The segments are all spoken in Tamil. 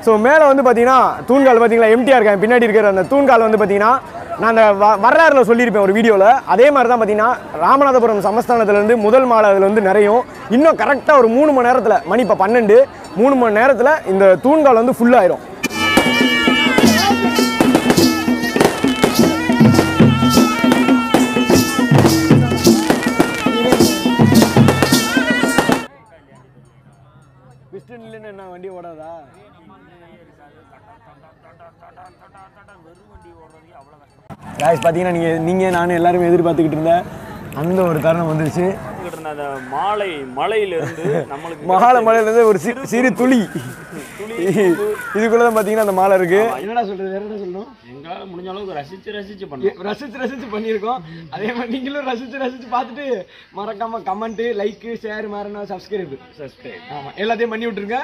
ஸோ மேலே வந்து பார்த்தீங்கன்னா தூண்கால் பார்த்தீங்களா எம்டிஆர் இருக்காங்க பின்னாடி இருக்கிற அந்த தூண்கால் வந்து பார்த்தீங்கன்னா நான் அந்த வ வரலாறுல சொல்லியிருப்பேன் ஒரு வீடியோவில் அதே மாதிரி தான் பார்த்தீங்கன்னா ராமநாதபுரம் சமஸ்தானத்துலேருந்து முதல் மாலை அதில் வந்து நிறையும் இன்னும் கரெக்டாக ஒரு மூணு மணி நேரத்தில் மணி இப்போ பன்னெண்டு மூணு மணி நேரத்தில் இந்த தூண்கால் வந்து ஃபுல்லாயிரும் என்ன வண்டி ஓடாதா காய்ஸ் பார்த்தீங்கன்னா நீங்கள் நீங்கள் நானும் எல்லாருமே எதிர்பார்த்துக்கிட்டு இருந்தேன் அந்த ஒரு தருணம் வந்துருச்சு பார்த்துக்கிட்டு இருந்த அந்த மாலை மலையிலிருந்து நம்மளுக்கு மகால மலையிலேருந்து ஒரு சி- சிறு துளி இதுக்குள்ள தான் பார்த்தீங்கன்னா அந்த மாலை இருக்கு என்னடா சொல்றது வேற என்ன சொல்லணும் எங்களால் முடிஞ்ச அளவுக்கு ரசிச்சு ரசிச்சு பண்ணோம் ரசிச்சு ரசிச்சு பண்ணியிருக்கோம் அதே மாதிரி நீங்களும் ரசிச்சு ரசிச்சு பார்த்துட்டு மறக்காம கமெண்ட் லைக் ஷேர் மாறினா சப்ஸ்கிரைப் சப்ஸ்கிரைப் ஆமாம் எல்லாத்தையும் பண்ணி விட்டுருங்க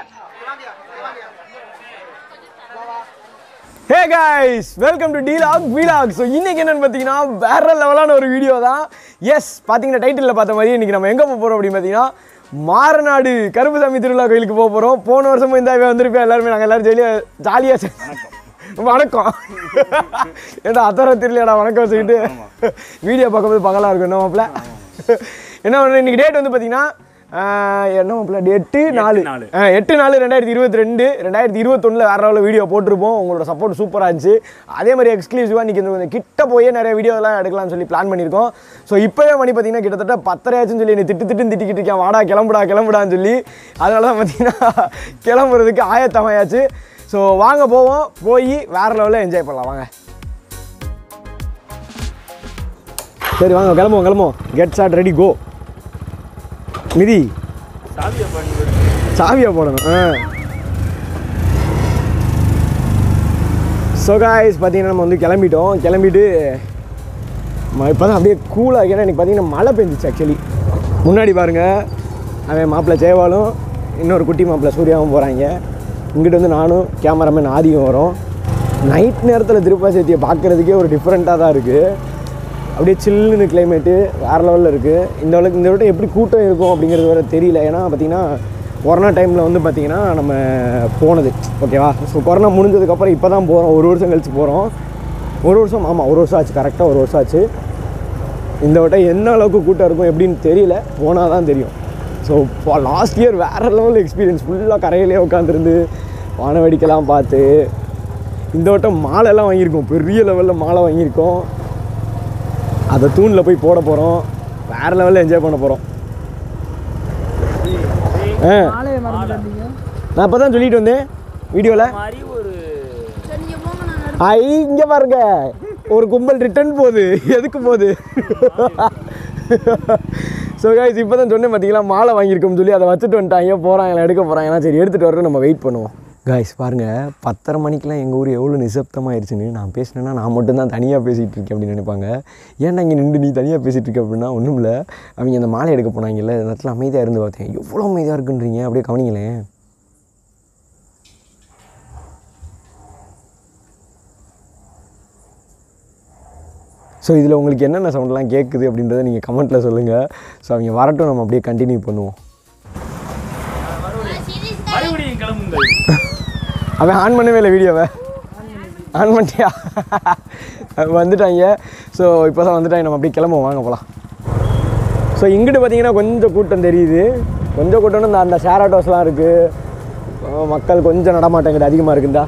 ஹே காய்ஸ் வெல்கம் டு டீலாக் வீலாக் ஸோ இன்னைக்கு என்னன்னு பார்த்தீங்கன்னா வேற லெவலான ஒரு வீடியோ தான் எஸ் பார்த்தீங்கன்னா டைட்டிலில் பார்த்த மாதிரி இன்னைக்கு நம்ம எங்கே போக போகிறோம் அப்படின்னு பார்த்தீங்கன்னா மாரநாடு கருப்புசாமி திருவிழா கோயிலுக்கு போக போகிறோம் போன வருஷமும் இந்த வந்திருப்பேன் எல்லாருமே நாங்கள் எல்லாரும் ஜாலியாக ஜாலியாக வணக்கம் ஏடா அத்தர தெரியலடா வணக்கம் வச்சுக்கிட்டு வீடியோ பார்க்கும்போது பகலாக இருக்கும் என்ன மாப்பிள்ள என்ன பண்ணுறேன் இன்னைக்கு டேட் வந்து பார்த்தீங்கன்னா ஆஹ், என்ன மாப்பிள்ள எட்டு நாலு நாலு. ஆ, எட்டு நாலு ரெண்டாயிரத்தி இருபத்தி ரெண்டு ரெண்டாயிரத்தி இருபத்தொன்னில் வேற லெவலில் வீடியோ போட்டிருப்போம் உங்களோட சப்போர்ட் சூப்பராக இருந்துச்சு அதே மாதிரி எக்ஸ்க்ளூசிவாக இன்றைக்கி கொஞ்சம் கிட்ட போயே நிறைய வீடியோலாம் எடுக்கலாம்னு சொல்லி பிளான் பண்ணியிருக்கோம் ஸோ இப்போவே மணி பார்த்தீங்கன்னா கிட்டத்தட்ட பத்தரையாச்சுன்னு சொல்லி என்னை திட்டு திட்டுன்னு திட்டிக்கிட்டு இருக்கேன் வாடா கிளம்புடா கிளம்புடான்னு சொல்லி அதனால தான் பார்த்தீங்கன்னா கிளம்புறதுக்கு ஆயத்தமாயாச்சு ஸோ வாங்க போவோம் போய் வேற லெவலில் என்ஜாய் பண்ணலாம் வாங்க சரி வாங்க கிளம்புவோம் கிளம்புவோம் கெட் ஸ்டார்ட் ரெடி கோ மிதி சாவியை பண்ணி சாவியை போடணும் ஆ ஸோ காய்ஸ் பார்த்தீங்கன்னா நம்ம வந்து கிளம்பிட்டோம் கிளம்பிட்டு இப்போ தான் அப்படியே கூலாக ஏன்னா எனக்கு பார்த்தீங்கன்னா மழை பெஞ்சிச்சு ஆக்சுவலி முன்னாடி பாருங்கள் அவன் மாப்பிள்ளை ஜெயவாலும் இன்னொரு குட்டி மாப்பிள்ளை சூர்யாவும் போகிறாங்க இங்கிட்டு வந்து நானும் கேமராமேன் ஆதியும் வரோம் நைட் நேரத்தில் திருப்பாசேத்தியை பார்க்குறதுக்கே ஒரு டிஃப்ரெண்ட்டாக தான் இருக்குது அப்படியே சில்லுன்னு கிளைமேட்டு வேறு லெவலில் இருக்குது இந்த அளவுக்கு இந்த விட எப்படி கூட்டம் இருக்கும் அப்படிங்கிறது வேறு தெரியல ஏன்னா பார்த்தீங்கன்னா கொரோனா டைமில் வந்து பார்த்திங்கன்னா நம்ம போனது ஓகேவா ஸோ கொரோனா முடிஞ்சதுக்கப்புறம் இப்போ தான் போகிறோம் ஒரு வருஷம் கழிச்சு போகிறோம் ஒரு வருஷம் ஆமாம் ஒரு வருஷம் ஆச்சு கரெக்டாக ஒரு வருஷம் ஆச்சு இந்த வட்டம் என்ன அளவுக்கு கூட்டம் இருக்கும் எப்படின்னு தெரியல போனால் தான் தெரியும் ஸோ லாஸ்ட் இயர் வேறு லெவல் எக்ஸ்பீரியன்ஸ் ஃபுல்லாக கரையிலே உட்காந்துருந்து வான வேடிக்கைலாம் பார்த்து இந்த வட்டம் மாலைலாம் வாங்கியிருக்கோம் பெரிய லெவலில் மாலை வாங்கியிருக்கோம் அதை தூணில் போய் போட போகிறோம் வேறு லெவலில் என்ஜாய் பண்ண போகிறோம் ஆ நான் இப்போ தான் சொல்லிட்டு வந்தேன் வீடியோவில் மாதிரி ஒரு ஐ இங்கே பாருங்க ஒரு கும்பல் ரிட்டர்ன் போகுது எதுக்கு போகுது ஸோ கைஸ் இப்போ தான் சொன்னேன் பார்த்தீங்களா மாலை வாங்கியிருக்கோம்னு சொல்லி அதை வச்சுட்டு வந்துட்டாங்க போகிறாங்க எடுக்க போகிறாங்கன்னா சரி எடுத்துகிட்டு வரோம் நம்ம வெயிட் பண்ணுவோம் காய்ஸ் பாருங்கள் பத்தரை மணிக்கெலாம் எங்கள் ஊர் எவ்வளோ நிசப்தமாயிருச்சுன்னு நான் பேசினேன்னா நான் மட்டும்தான் தனியாக பேசிகிட்டு இருக்கேன் அப்படின்னு நினைப்பாங்க ஏன்டா இங்கே நின்று நீ தனியாக பேசிகிட்டு இருக்க அப்படின்னா ஒன்றும் இல்லை அவங்க அந்த மாலை எடுக்க போனாங்கல்ல அந்த இடத்துல அமைதியாக இருந்து பார்த்தேன் எவ்வளோ அமைதியாக இருக்குன்றீங்க அப்படியே கவனிங்களேன் ஸோ இதில் உங்களுக்கு என்னென்ன சவுண்ட்லாம் கேட்குது அப்படின்றத நீங்கள் கமெண்ட்டில் சொல்லுங்கள் ஸோ அவங்க வரட்டும் நம்ம அப்படியே கண்டினியூ பண்ணுவோம் மறுபடியும் கிளம்புங்கள் அவன் ஆன் பண்ணவே இல்லை வீடியோவை ஆன் பண்ணிட்டியா வந்துட்டாங்க ஸோ இப்போ தான் வந்துட்டாங்க நம்ம அப்படியே கிளம்புவோம் வாங்க போகலாம் ஸோ இங்கிட்டு பார்த்தீங்கன்னா கொஞ்சம் கூட்டம் தெரியுது கொஞ்சம் கூட்டம்னு இந்த அந்த ஷேர் ஆட்டோஸ்லாம் இருக்குது மக்கள் கொஞ்சம் நடமாட்டம் இங்கிட்டு அதிகமாக இருக்குண்டா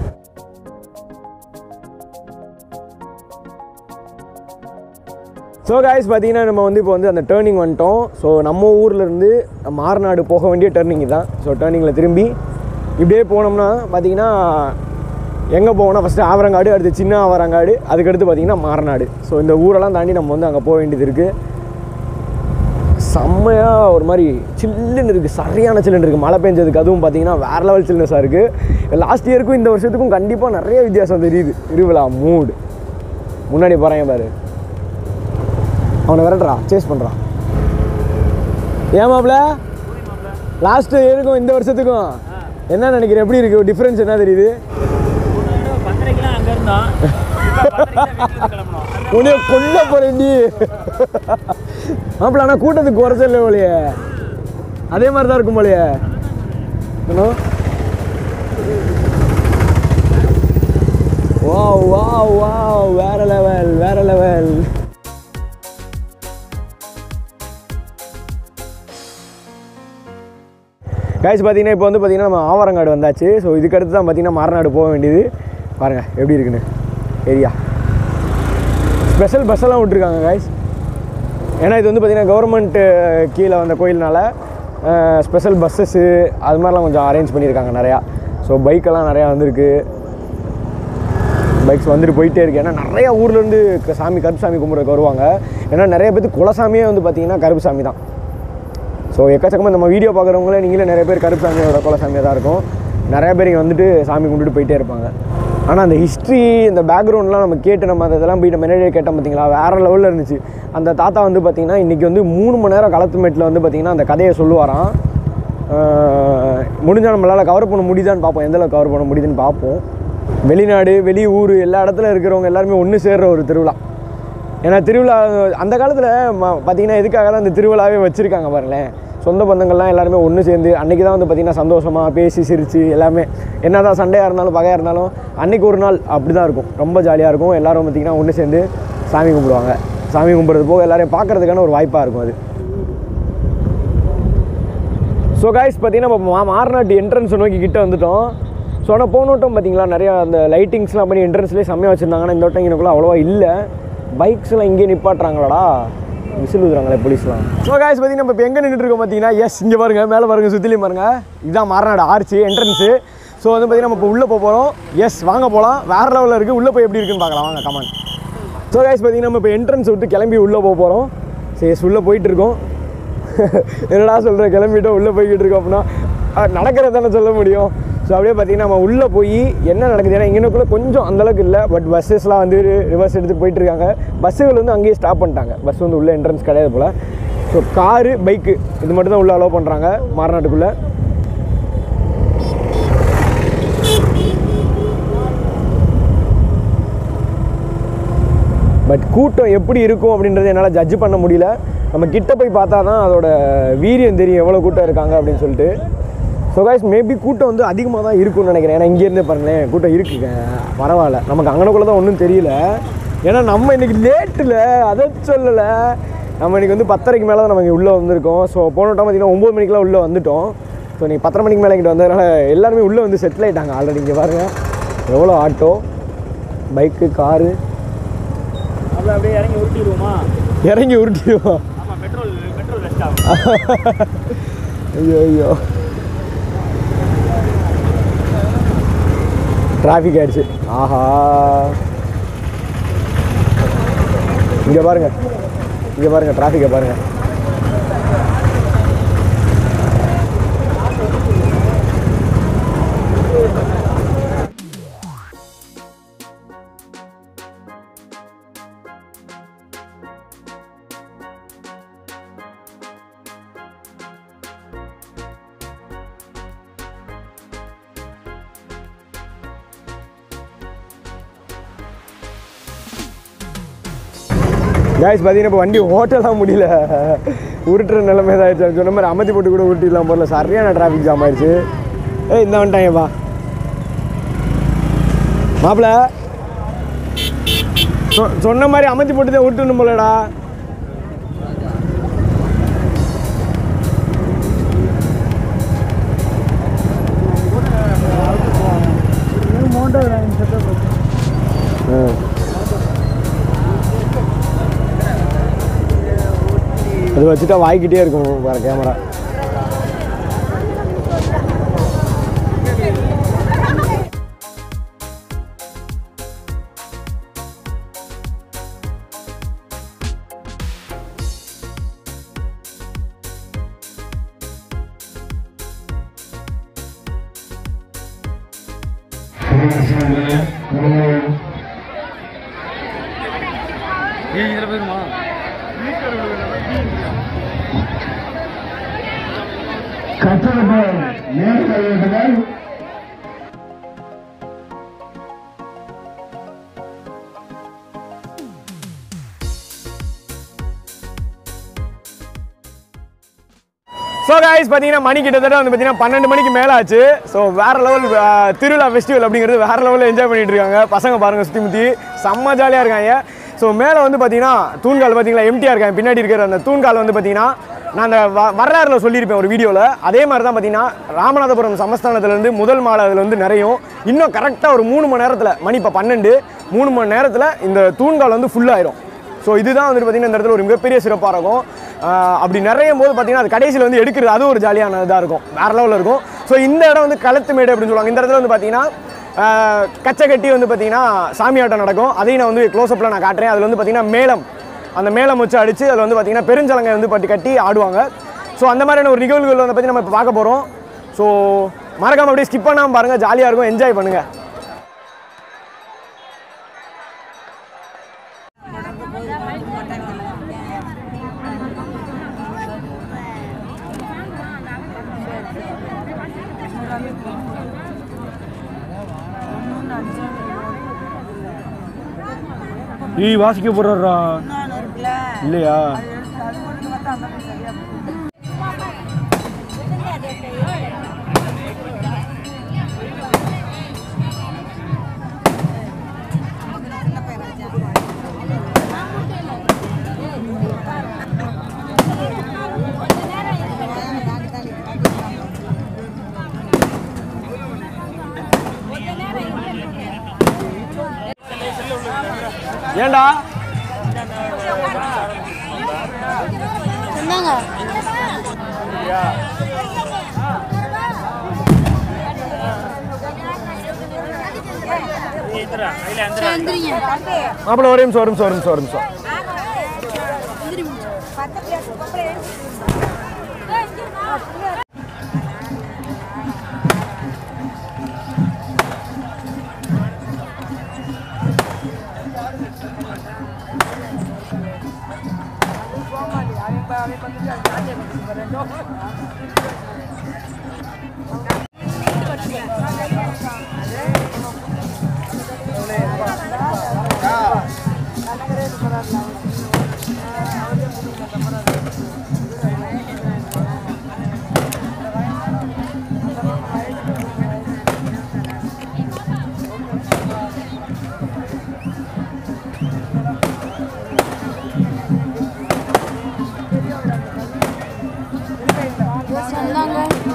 ஸோ காய்ஸ் பார்த்தீங்கன்னா நம்ம வந்து இப்போ வந்து அந்த டேர்னிங் வந்துட்டோம் ஸோ நம்ம ஊர்லேருந்து மாரநாடு போக வேண்டிய டேர்னிங் தான் ஸோ டேர்னிங்கில் திரும்பி இப்படியே போனோம்னா பார்த்தீங்கன்னா எங்கே போவோம்னா ஃபஸ்ட்டு ஆவரங்காடு அடுத்து சின்ன ஆவரங்காடு அதுக்கடுத்து பார்த்தீங்கன்னா மாரநாடு ஸோ இந்த ஊரெல்லாம் தாண்டி நம்ம வந்து அங்கே போக வேண்டியது இருக்குது செம்மையாக ஒரு மாதிரி சில்லுன்னு இருக்குது சரியான சில்லுன்னு இருக்குது மழை பெஞ்சதுக்கு அதுவும் பார்த்தீங்கன்னா வேறு லெவல் சில்னஸாக இருக்குது லாஸ்ட் இயருக்கும் இந்த வருஷத்துக்கும் கண்டிப்பாக நிறைய வித்தியாசம் தெரியுது திருவிழா மூடு முன்னாடி போகிறாங்க பாரு அவனை விரட்டுறா சேஸ் பண்ணுறான் ஏன் மாப்ள லாஸ்ட்டு இருக்கும் இந்த வருஷத்துக்கும் என்ன நினைக்கிறேன் எப்படி இருக்கு டிஃப்ரென்ஸ் என்ன தெரியுது பத்தரைக்கெல்லாம் அங்கே இருந்தோம் இப்ப பத்தரைக்கெல்லாம் வீட்டுல இருந்து கிளம்பணும் உன்னைய கொல்ல போறேன்டி மாப்பிள்ள ஆனால் கூட்டத்துக்கு குறைச்சல் இல்லை போலையே அதே மாதிரி தான் இருக்கும் போலையே இன்னும் வா வேற லெவல் வேற லெவல் கைஸ் பார்த்தீங்கன்னா இப்போ வந்து பார்த்தீங்கன்னா நம்ம ஆவரங்காடு வந்தாச்சு ஸோ இதுக்கு அடுத்து தான் பார்த்தீங்கன்னா மாரநாடு போக வேண்டியது பாருங்கள் எப்படி இருக்குன்னு ஏரியா ஸ்பெஷல் பஸ்ஸெல்லாம் விட்ருக்காங்க கைஸ் ஏன்னா இது வந்து பார்த்திங்கன்னா கவர்மெண்ட்டு கீழே வந்த கோயில்னால ஸ்பெஷல் பஸ்ஸஸ்ஸு அது மாதிரிலாம் கொஞ்சம் அரேஞ்ச் பண்ணியிருக்காங்க நிறையா ஸோ பைக்கெல்லாம் நிறையா வந்திருக்கு பைக்ஸ் வந்துட்டு போயிட்டே இருக்கு ஏன்னா நிறைய ஊர்லேருந்து சாமி கருப்பு சாமி கும்பிட்றதுக்கு வருவாங்க ஏன்னா நிறைய பேருக்கு குலசாமியே வந்து பார்த்திங்கன்னா கருப்பு சாமி தான் ஸோ எக்கச்சக்கமாக நம்ம வீடியோ பார்க்குறவங்களே நீங்களே நிறைய பேர் கருப்பு சாமியோட குலசாமியாக தான் இருக்கும் நிறைய பேர் இங்கே வந்துட்டு சாமி கும்பிட்டுட்டு போயிட்டே இருப்பாங்க ஆனால் அந்த ஹிஸ்ட்ரி இந்த பேக்ரவுண்ட்லாம் நம்ம கேட்டு நம்ம அதெல்லாம் போய் நம்ம முன்னாடியே கேட்டோம் பார்த்தீங்களா வேறு லெவலில் இருந்துச்சு அந்த தாத்தா வந்து பார்த்திங்கன்னா இன்றைக்கி வந்து மூணு மணி நேரம் களத்துமேட்டில் வந்து பார்த்திங்கன்னா அந்த கதையை சொல்லுவாராம் முடிஞ்சால் நம்மளால் கவர் பண்ண முடியுதான்னு பார்ப்போம் எந்த அளவுக்கு கவர் பண்ண முடியுதுன்னு பார்ப்போம் வெளிநாடு வெளி ஊர் எல்லா இடத்துல இருக்கிறவங்க எல்லாருமே ஒன்று சேர்ற ஒரு திருவிழா ஏன்னா திருவிழா அந்த காலத்தில் பார்த்தீங்கன்னா எதுக்காக தான் அந்த திருவிழாவே வச்சுருக்காங்க பாருங்களேன் சொந்த பந்தங்கள்லாம் எல்லாருமே ஒன்று சேர்ந்து அன்றைக்கி தான் வந்து பார்த்திங்கன்னா சந்தோஷமாக பேசி சிரித்து எல்லாமே என்ன தான் சண்டையாக இருந்தாலும் பகையாக இருந்தாலும் அன்றைக்கி ஒரு நாள் அப்படி தான் இருக்கும் ரொம்ப ஜாலியாக இருக்கும் எல்லோரும் பார்த்திங்கன்னா ஒன்று சேர்ந்து சாமி கும்பிடுவாங்க சாமி கும்பிட்றது போக எல்லாரையும் பார்க்குறதுக்கான ஒரு வாய்ப்பாக இருக்கும் அது ஸோ காய்ஸ் பார்த்தீங்கன்னா நம்ம மா மாரநாட்டு என்ட்ரன்ஸ் நோக்கி கிட்ட வந்துட்டோம் ஸோ ஆனால் போன வட்டம் பார்த்தீங்களா நிறையா அந்த லைட்டிங்ஸ்லாம் பண்ணி என்ட்ரன்ஸ்லேயே செம்மையாக வச்சுருந்தாங்கன்னா இந்த வட்டம் இங்கனக்குள்ள அவ்வளோவா இல்லை பைக்ஸ்லாம் இங்கேயே நிப்பாட்டுறாங்களாடா விசில் ஊதுறாங்களே போலீஸ்லாம் ஸோ காய்ஸ் பார்த்தீங்கன்னா நம்ம இப்போ எங்கே நின்றுட்டு இருக்கோம் பார்த்தீங்கன்னா எஸ் இங்கே பாருங்க மேலே பாருங்க சுற்றிலையும் பாருங்க இதுதான் மாரநாடு ஆர்ச்சி என்ட்ரன்ஸு ஸோ வந்து பார்த்தீங்கன்னா நம்ம இப்போ உள்ளே போக போகிறோம் எஸ் வாங்க போகலாம் வேறு லெவலில் இருக்குது உள்ளே போய் எப்படி இருக்குன்னு பார்க்கலாம் வாங்க கமெண்ட் ஸோ காய்ஸ் பார்த்தீங்கன்னா நம்ம இப்போ என்ட்ரன்ஸ் விட்டு கிளம்பி உள்ளே போக போகிறோம் சரி எஸ் உள்ளே போயிட்டு இருக்கோம் என்னடா சொல்கிற கிளம்பிட்டோம் உள்ளே போய்கிட்டு இருக்கோம் அப்படின்னா அஹ், நடக்கிறது தானே சொல்ல முடியும் ஸோ அப்படியே பார்த்தீங்கன்னா நம்ம உள்ளே போய் என்ன நடக்குது ஏன்னா இங்கனக்குள்ளே கொஞ்சம் அந்தளவுக்கு இல்லை பட் பஸ்ஸஸ்லாம் வந்து ரிவர்ஸ் எடுத்துகிட்டு போயிட்டு இருக்காங்க பஸ்ஸுகள் வந்து அங்கேயே ஸ்டாப் பண்ணிட்டாங்க பஸ் வந்து உள்ள என்ட்ரன்ஸ் கிடையாது போல் ஸோ காரு பைக்கு இது மட்டும் தான் உள்ளே அலோவ் பண்ணுறாங்க மாரநாட்டுக்குள்ளே பட் கூட்டம் எப்படி இருக்கும் அப்படின்றது என்னால் ஜட்ஜ் பண்ண முடியல நம்ம கிட்ட போய் பார்த்தா தான் அதோட வீரியம் தெரியும் எவ்வளோ கூட்டம் இருக்காங்க அப்படின்னு சொல்லிட்டு ஸோ கைஸ் மேபி கூட்டம் வந்து அதிகமாக தான் இருக்கும்னு நினைக்கிறேன் ஏன்னா இங்கேருந்தே பாருங்களேன் கூட்டம் இருக்குங்க பரவாயில்ல நமக்கு அங்கனக்குள்ளே தான் ஒன்றும் தெரியல ஏன்னா நம்ம இன்னைக்கு லேட்டில் அதை சொல்லலை நம்ம இன்னைக்கு வந்து பத்தரைக்கு மேலே தான் நம்ம இங்கே உள்ளே வந்திருக்கோம் ஸோ போன டைம் பார்த்தீங்கன்னா ஒம்பது மணிக்கெலாம் உள்ளே வந்துட்டோம் ஸோ நீங்கள் பத்தரை மணிக்கு மேலே இங்கிட்ட வந்ததுனால எல்லாருமே உள்ளே வந்து செட்டில் ஆகிட்டாங்க ஆல்ரெடி இங்கே பாருங்கள் எவ்வளோ ஆட்டோ பைக்கு காரு அப்புறம் அப்படியே இறங்கி உருட்டிடுவோமா இறங்கி உருட்டிடுவோம் ஆமாம் பெட்ரோல் பெட்ரோல் ரெஸ்ட் ஆகும் ஐயோ ஐயோ டிராஃபிக் ஆயிடுச்சு ஆஹா இங்கே பாருங்க இங்கே பாருங்க டிராஃபிக்கை பாருங்க கைஸ் பார்த்தீங்கன்னா இப்போ வண்டி ஓட்டலாம் முடியல உருட்டுற நிலைமை தான் ஆயிடுச்சு சொன்ன மாதிரி அமர்த்தி போட்டு கூட உருட்டிடலாம் போகல சரியான டிராஃபிக் ஜாம் ஆயிடுச்சு ஏய் இந்த வந்துட்டாங்கப்பா மாப்பிள சொ- சொன்ன மாதிரி அமர்த்தி போட்டு தான் உருட்டணும் போலடா ம் அது வச்சுட்டா வாய்க்கிட்டே இருக்கும் வேறு கேமரா ஏன் இதில் போயிருமா கட்டணங்கள் நேர்மையாளர்கள் ஸோ காய்ஸ் பார்த்தீங்கன்னா மணி கிட்டத்தட்ட வந்து பார்த்தீங்கன்னா பன்னெண்டு மணிக்கு மேலே ஆச்சு ஸோ வேற லெவல் திருவிழா ஃபெஸ்டிவல் அப்படிங்கிறது வேற லெவலில் என்ஜாய் பண்ணிட்டு இருக்காங்க பசங்க பாருங்க சுற்றி முற்றி செம்ம ஜாலியாக இருக்காங்க ஸோ மேலே வந்து பார்த்தீங்கன்னா தூண்கால் பார்த்தீங்களா எம்டிஆர் இருக்காங்க பின்னாடி இருக்கிற அந்த தூண்கால் வந்து பார்த்தீங்கன்னா நான் அந்த வ- வரலாறுல சொல்லியிருப்பேன் ஒரு வீடியோவில் அதே மாதிரி தான் பார்த்தீங்கன்னா ராமநாதபுரம் சமஸ்தானத்துலேருந்து முதல் மாலை அதில் வந்து நிறையும் இன்னும் கரெக்டாக ஒரு மூணு மணி நேரத்தில் மணி இப்போ பன்னெண்டு மூணு மணி நேரத்தில் இந்த தூண்கால் வந்து ஃபுல்லாயிரும் ஸோ இதுதான் வந்துட்டு பார்த்தீங்கன்னா இந்த இடத்துல ஒரு மிகப்பெரிய சிறப்பாக இருக்கும் ஆஹ் அப்படி நிறையும் போது பார்த்தீங்கன்னா அது கடைசியில் வந்து எடுக்கிறது அது ஒரு ஜாலியான இதாக இருக்கும் வேற லெவலில் இருக்கும் ஸோ இந்த இடம் வந்து களத்து மேடு அப்படின்னு சொல்லுவாங்க இந்த இடத்துல வந்து பார்த்தீங்கன்னா ஆஹ் கச்சை கட்டி வந்து பார்த்தீங்கன்னா சாமியாட்டம் நடக்கும் அதையும் நான் வந்து க்ளோஸ்அப்பில் நான் காட்டுறேன் அதில் வந்து பார்த்தீங்கன்னா மேளம் அந்த மேளம் வச்சு அடித்து அதில் வந்து பார்த்தீங்கன்னா பெருஞ்சலங்கை வந்து பட்டி கட்டி ஆடுவாங்க ஸோ அந்த மாதிரியான ஒரு நிகழ்வுகள் வந்து பற்றி நம்ம இப்போ பார்க்க போகிறோம் ஸோ மறக்காம அப்படியே ஸ்கிப் பண்ணாமல் பாருங்கள் ஜாலியாக இருக்கும் என்ஜாய் பண்ணுங்கள் ஏய் வாசிக்க போடுறா இல்லையா ஏன்டா என்னங்க இந்திரா கையில் இந்திரா எந்திரிங்க மாப்பிள்ள ஒரு நிமிஷம் ஒரு நிமிஷம் ஒரு நிமிஷம் ஒரு நிமிஷம் சொன்னாங்க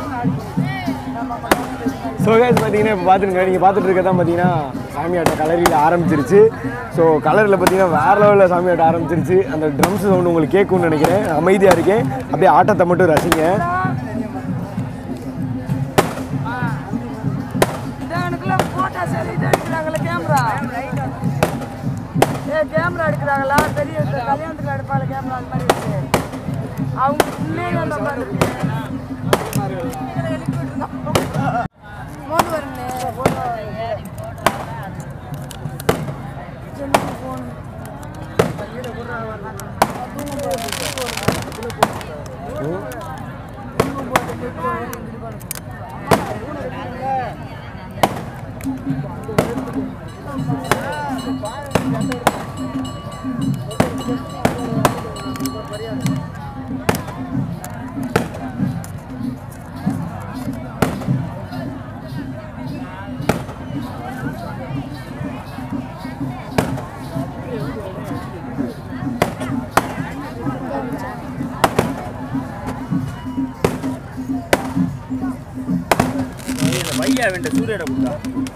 ஸோ கைஸ் பார்த்தீங்கன்னா இப்போ பார்த்துருங்க நீங்கள் பார்த்துட்டு இருக்க தான் பார்த்தீங்கன்னா சாமியாட்டம் கலரியில் ஆரம்பிச்சிருச்சு ஸோ கலரில் பார்த்தீங்கன்னா வேறு லெவலில் சாமியாட்டம் ஆரம்பிச்சிருச்சு அந்த ட்ரம்ஸ் சவுண்டு உங்களுக்கு கேட்கும்னு நினைக்கிறேன் அமைதியாக இருக்கேன் அப்படியே ஆட்டத்தை மட்டும் ரசிங்க இதானுக்குள்ள போட்டோ சரி இது எடுக்கிறாங்களா கேமரா ஏ கேமரா எடுக்கிறாங்களா பெரிய இந்த கல்யாணத்துக்கு எடுப்பாங்க கேமரா அந்த மாதிரி இருக்கு அவங்க பிள்ளைங்க அந்த மாதிரி மோது வருங்க வையா வேண்ட சூரியட கொடுத்தா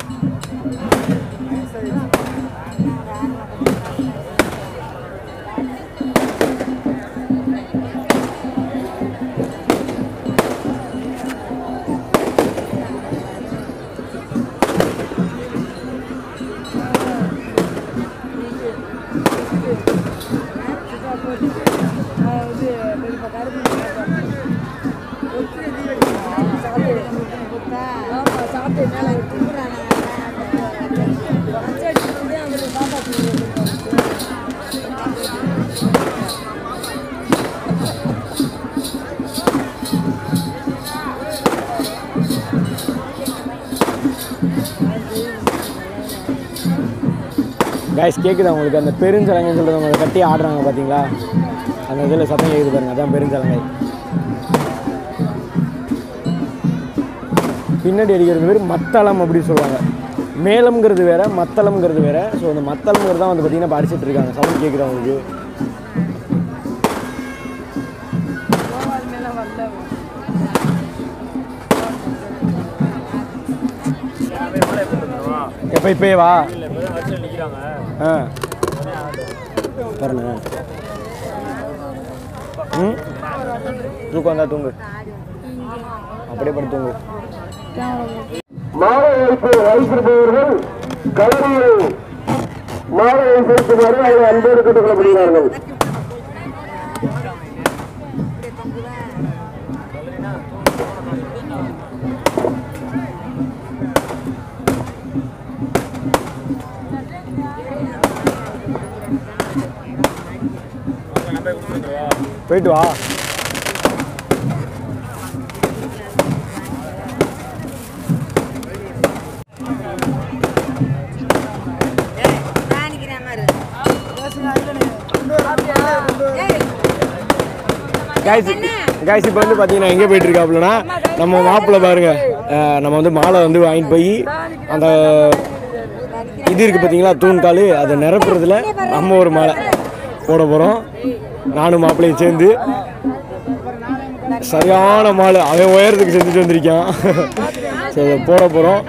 சாப்பிட்டு மேலே கைஸ் கேட்குதா உங்களுக்கு அந்த பெருஞ்சலங்கைன்னு சொல்கிறது அவங்க கட்டி ஆடுறாங்க பார்த்தீங்களா அந்த இதில் சத்தம் கேட்குது பாருங்க அதான் பெருஞ்சலங்கை பின்னாடி அடிக்கிறது பேர் மத்தளம் அப்படின்னு சொல்லுவாங்க மேளம்ங்கிறது வேற மத்தளம்ங்கிறது வேற ஸோ அந்த மத்தளம்ங்கிறது தான் வந்து பார்த்தீங்கன்னா இப்போ அடிச்சிட்டு இருக்காங்க சவுண்ட் கேட்குறவங்களுக்கு கோவால் மேலே வரல எப்போ இப்போயே வா இல்லை இப்போ தான் வச்சு நிற்கிறாங்க ஆ வரணும் ம் தூக்கம் வந்தா தூங்கு அப்படியே படுத்து தூங்கு மாலை வைப்பு வைத்திருப்பவர்கள் கல்லூரியில் மாலை வைத்திருக்குமாறு அவர்கள் அன்போடு கேட்டுக் கொள்ளப்படுகிறார்கள் போயிட்டு வா காய்ச்சி காய்ச்சி இப்போ வந்து பார்த்தீங்கன்னா எங்கே போயிட்டு இருக்காப்புலனா நம்ம மாப்பிள்ளை பாருங்க அஹ் நம்ம வந்து மாலை வந்து வாங்கிட்டு போய் அந்த இது இருக்குது பார்த்தீங்களா தூண்கால் அதை நிரப்புறதுல நம்ம ஒரு மாலை போட போகிறோம் நானும் மாப்பிள்ளையும் சேர்ந்து சரியான மாலை அவன் உயரத்துக்கு செஞ்சுட்டு வந்திருக்கான் ஸோ அதை போட போகிறோம்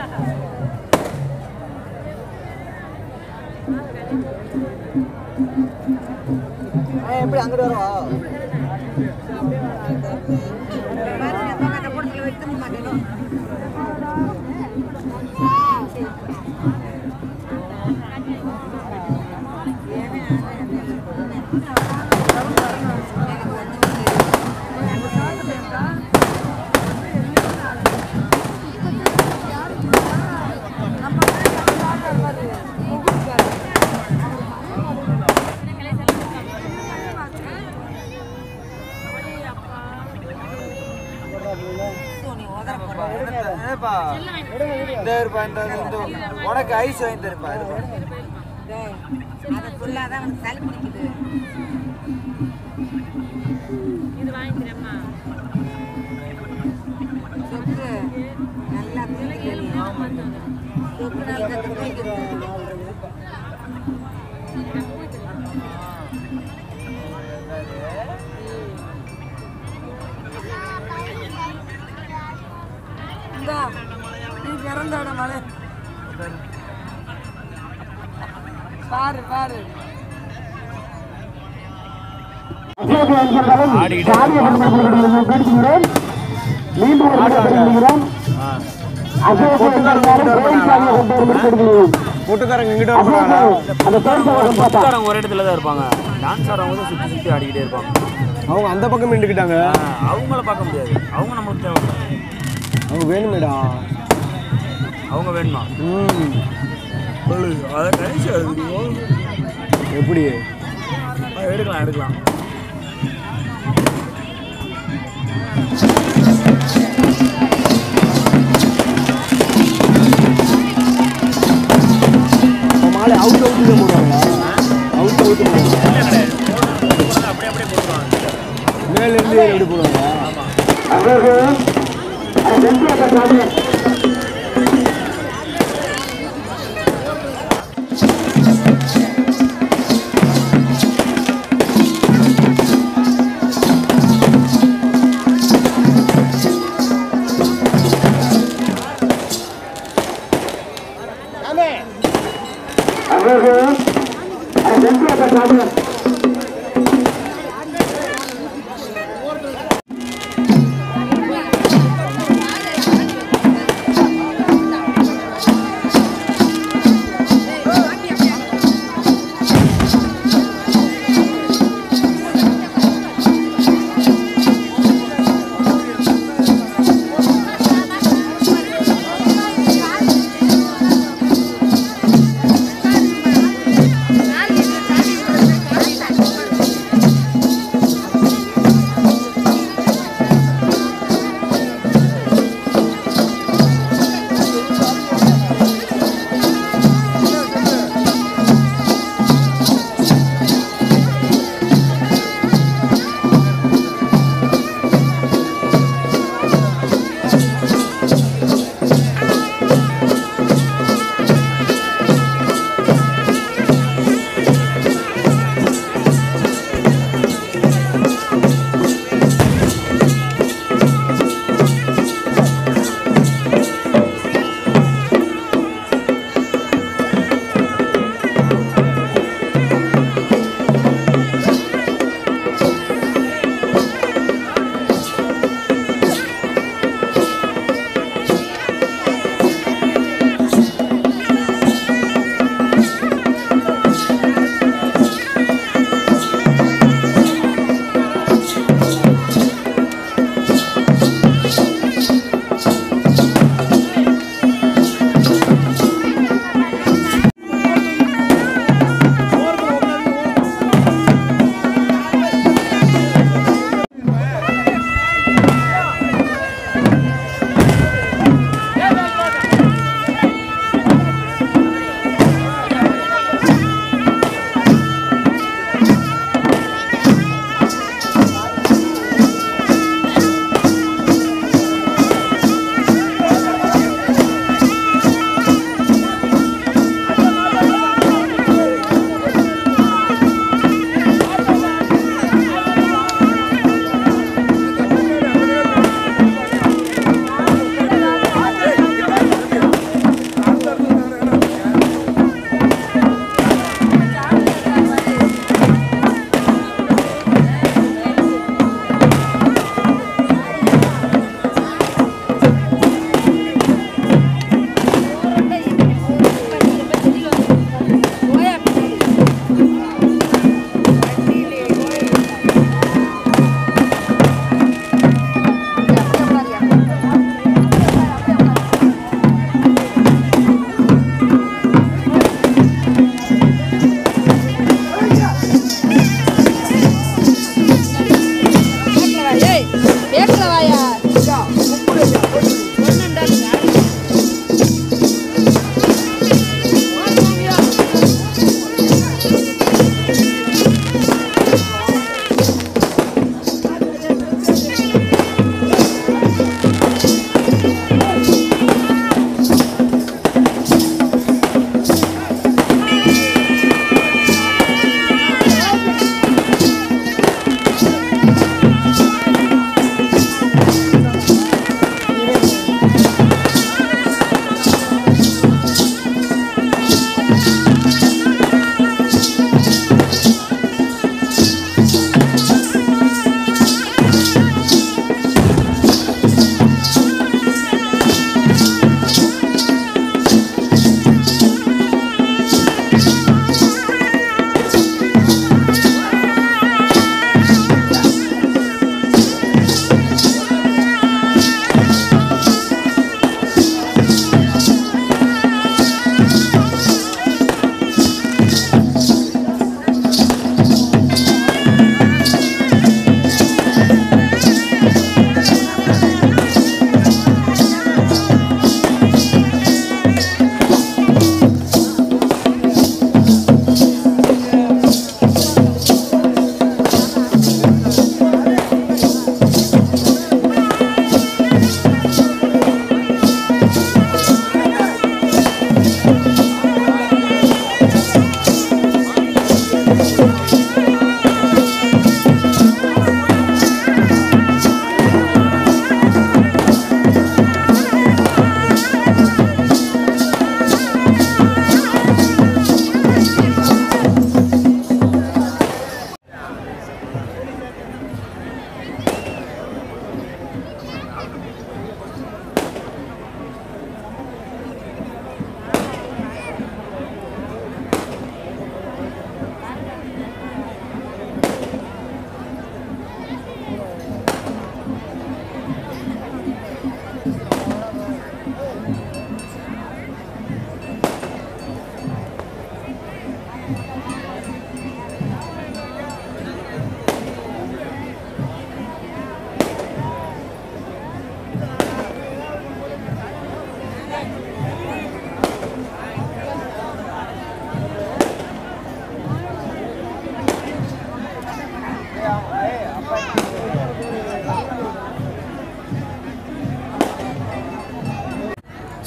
உனக்கு ஐஸ் வாங்கி தருப்பா அதை சொல்லாதான் அவனுக்கு சளி பிடிக்குது சொக்கு நல்லா குடிக்கணும். சொக்கு நல்லா குடிக்கணும். இந்தா நீ பிறந்தோட மலை பாரு பாரு அசோக் என்கிறவரும் சாதிய குடும்பத்தினருடைய பேசுகிறேன் மீண்டும் ஒரு முறை தெரிவிக்கிறேன் அசோக் என்கிறவரும் கோயில் சாதிய கொண்டவர்கள் கொடுக்கிறேன் கூட்டுக்காரங்க இங்கிட்ட அசோக் போகிறாங்களா அந்த பேசுவதை பார்த்தா டான்ஸாரங்க ஒரு இடத்துல தான் இருப்பாங்க டான்ஸாரவங்க தான் சுற்றி சுற்றி ஆடிக்கிட்டே இருப்பாங்க அவங்க அந்த பக்கம் நின்றுக்கிட்டாங்க ஆ, அவங்கள பார்க்க முடியாது அவங்க நம்மளுக்கு தேவை அவங்க வேணுமேடா அவங்க வேணுமா ம் அதை கழிச்சு எப்படி எடுக்கலாம் எடுக்கலாம் இப்போ மாலை அவுட் அவுட்டு தான் போடுவாங்களா அவுட் அவுட்டு போடுவாங்க அப்படியே அப்படியே போட்டுருவாங்க மேலேருந்து எப்படி போடுவாங்க அவர்கள் அந்த வெற்றியை கண்டாலே அவர்கள் அந்த வெற்றியை கண்டாலே நாலு லிட்டர்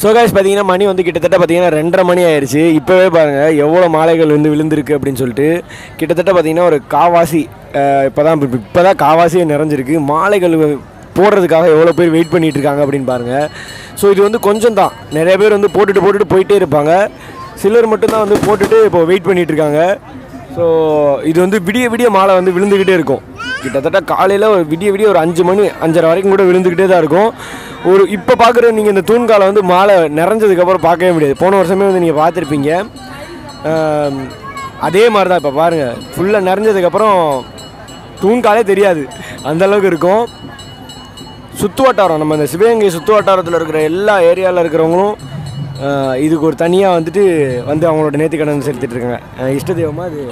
ஸோ கைஸ் பார்த்தீங்கன்னா மணி வந்து கிட்டத்தட்ட பார்த்தீங்கன்னா ரெண்டரை மணி ஆயிடுச்சு இப்போவே பாருங்கள் எவ்வளோ மாலைகள் வந்து விழுந்திருக்கு அப்படின்னு சொல்லிட்டு கிட்டத்தட்ட பார்த்தீங்கன்னா ஒரு காவாசி இப்போ தான் இப்போ தான் காவாசியே நிறைஞ்சிருக்கு மாலைகள் போடுறதுக்காக எவ்வளோ பேர் வெயிட் பண்ணிட்டு இருக்காங்க அப்படின்னு பாருங்கள் ஸோ இது வந்து கொஞ்சம் தான் நிறைய பேர் வந்து போட்டுட்டு போட்டுட்டு போயிட்டே இருப்பாங்க சிலர் மட்டும்தான் வந்து போட்டுட்டு இப்போ வெயிட் பண்ணிட்டு இருக்காங்க ஸோ இது வந்து விடிய விடிய மாலை வந்து விழுந்துக்கிட்டே இருக்கும் கிட்டத்தட்ட காலையில் ஒரு விடிய விடிய ஒரு அஞ்சு மணி அஞ்சரை வரைக்கும் கூட விழுந்துக்கிட்டே தான் இருக்கும் ஒரு இப்போ பார்க்குற நீங்கள் இந்த தூண்காலை வந்து மாலை நிறைஞ்சதுக்கப்புறம் பார்க்கவே முடியாது போன வருஷமே வந்து நீங்கள் பார்த்துருப்பீங்க ஆம், அதே மாதிரி தான் இப்போ பாருங்கள் ஃபுல்லாக நிறைஞ்சதுக்கப்புறம் தூண்காலே தெரியாது அந்த அளவுக்கு இருக்கும் சுற்று வட்டாரம் நம்ம இந்த சிவகங்கை சுற்று வட்டாரத்தில் இருக்கிற எல்லா ஏரியாவில் இருக்கிறவங்களும் ஆஹ், இதுக்கு ஒரு தனியாக வந்துட்டு வந்து அவங்களோட நேர்த்திக்கடன் செலுத்திட்டு இருக்காங்க ஆஹ், இஷ்ட தெய்வமாக அது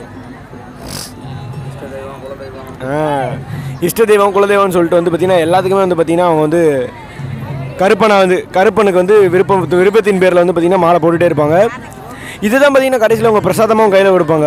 ஆஹ், இஷ்ட தெய்வம் குலதெய்வம்னு சொல்லிட்டு வந்து பார்த்தீங்கன்னா எல்லாத்துக்குமே வந்து பார்த்தீங்கன்னா அவங்க வந்து கருப்பனை வந்து கருப்பனுக்கு வந்து விருப்பம் விருப்பத்தின் பேரில் வந்து பார்த்தீங்கன்னா மாலை போட்டுகிட்டே இருப்பாங்க இதுதான் பார்த்தீங்கன்னா கடைசியில் அவங்க பிரசாதமாகவும் கையில் கொடுப்பாங்க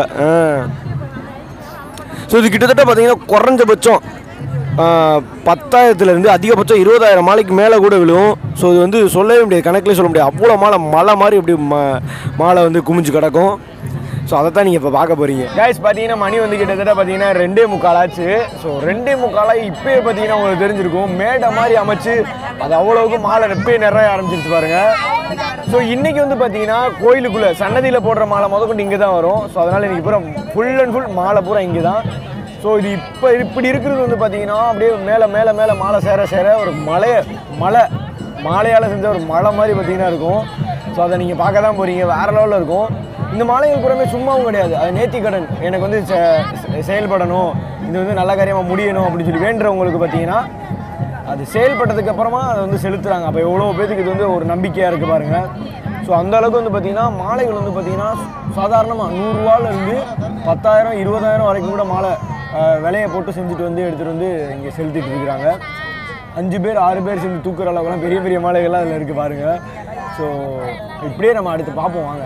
ஸோ இது கிட்டத்தட்ட பார்த்தீங்கன்னா குறைஞ்சபட்சம் ஆஹ், பத்தாயிரத்துலேருந்து அதிகபட்சம் இருபதாயிரம் மாலைக்கு மேலே கூட விழுவும் ஸோ இது வந்து சொல்லவே முடியாது கணக்கிலே சொல்ல முடியாது அவ்வளோ மாலை மலை மாதிரி இப்படி மா மாலை வந்து குமிஞ்சு கிடக்கும் ஸோ அதை தான் நீங்கள் இப்போ பார்க்க போகிறீங்க கேஸ் பார்த்தீங்கன்னா மணி வந்து கிட்டத்தட்ட பார்த்தீங்கன்னா ரெண்டே முக்கால் ஆச்சு ஸோ ரெண்டே முக்காலாக இப்போயே பார்த்தீங்கன்னா உங்களுக்கு தெரிஞ்சிருக்கும் மேடை மாதிரி அமைச்சு அது அவ்வளோவுக்கு மாலை இப்பயே நிறைய ஆரம்பிச்சிருச்சு பாருங்க ஸோ இன்னைக்கு வந்து பார்த்தீங்கன்னா கோயிலுக்குள்ளே சன்னதியில் போடுற மாலை முதற்கொண்டு இங்கே தான் வரும் ஸோ அதனால் இன்னைக்கு பூரா ஃபுல் அண்ட் ஃபுல் மாலை பூரா இங்கே தான் ஸோ இது இப்போ இப்படி இருக்கிறது வந்து பார்த்தீங்கன்னா அப்படியே மேலே மேலே மேலே மாலை சேர சேர ஒரு மலை மலை மாலையால் செஞ்ச ஒரு மலை மாதிரி பார்த்தீங்கன்னா இருக்கும் ஸோ அதை நீங்கள் பார்க்க தான் போகிறீங்க வேறு லெவலில் இருக்கும் இந்த மாலைகள் பூராமே சும்மாவும் கிடையாது அது நேர்த்திக்கடன் எனக்கு வந்து செ- செயல்படணும் இது வந்து நல்ல காரியமாக முடியணும் அப்படின்னு சொல்லி வேண்டுறவங்களுக்கு பார்த்தீங்கன்னா அது செயல்பட்டதுக்கு அப்புறமா அதை வந்து செலுத்துறாங்க அப்போ எவ்வளோ பேத்துக்கு இது வந்து ஒரு நம்பிக்கையாக இருக்குது பாருங்க ஸோ அந்த அளவுக்கு வந்து பார்த்தீங்கன்னா மாலைகள் வந்து பார்த்தீங்கன்னா சாதாரணமாக நூறுரூவாலேருந்து பத்தாயிரம் இருபதாயிரம் வரைக்கும் கூட மாலை அஹ், விலையை போட்டு செஞ்சுட்டு வந்து எடுத்துகிட்டு வந்து இங்கே செலுத்திட்டு இருக்கிறாங்க அஞ்சு பேர் ஆறு பேர் சேர்ந்து தூக்குற அளவுக்குலாம் பெரிய பெரிய மாலைகள்லாம் அதில் இருக்குது பாருங்கள் ஸோ இப்படியே நம்ம அடுத்து பார்ப்போம் வாங்க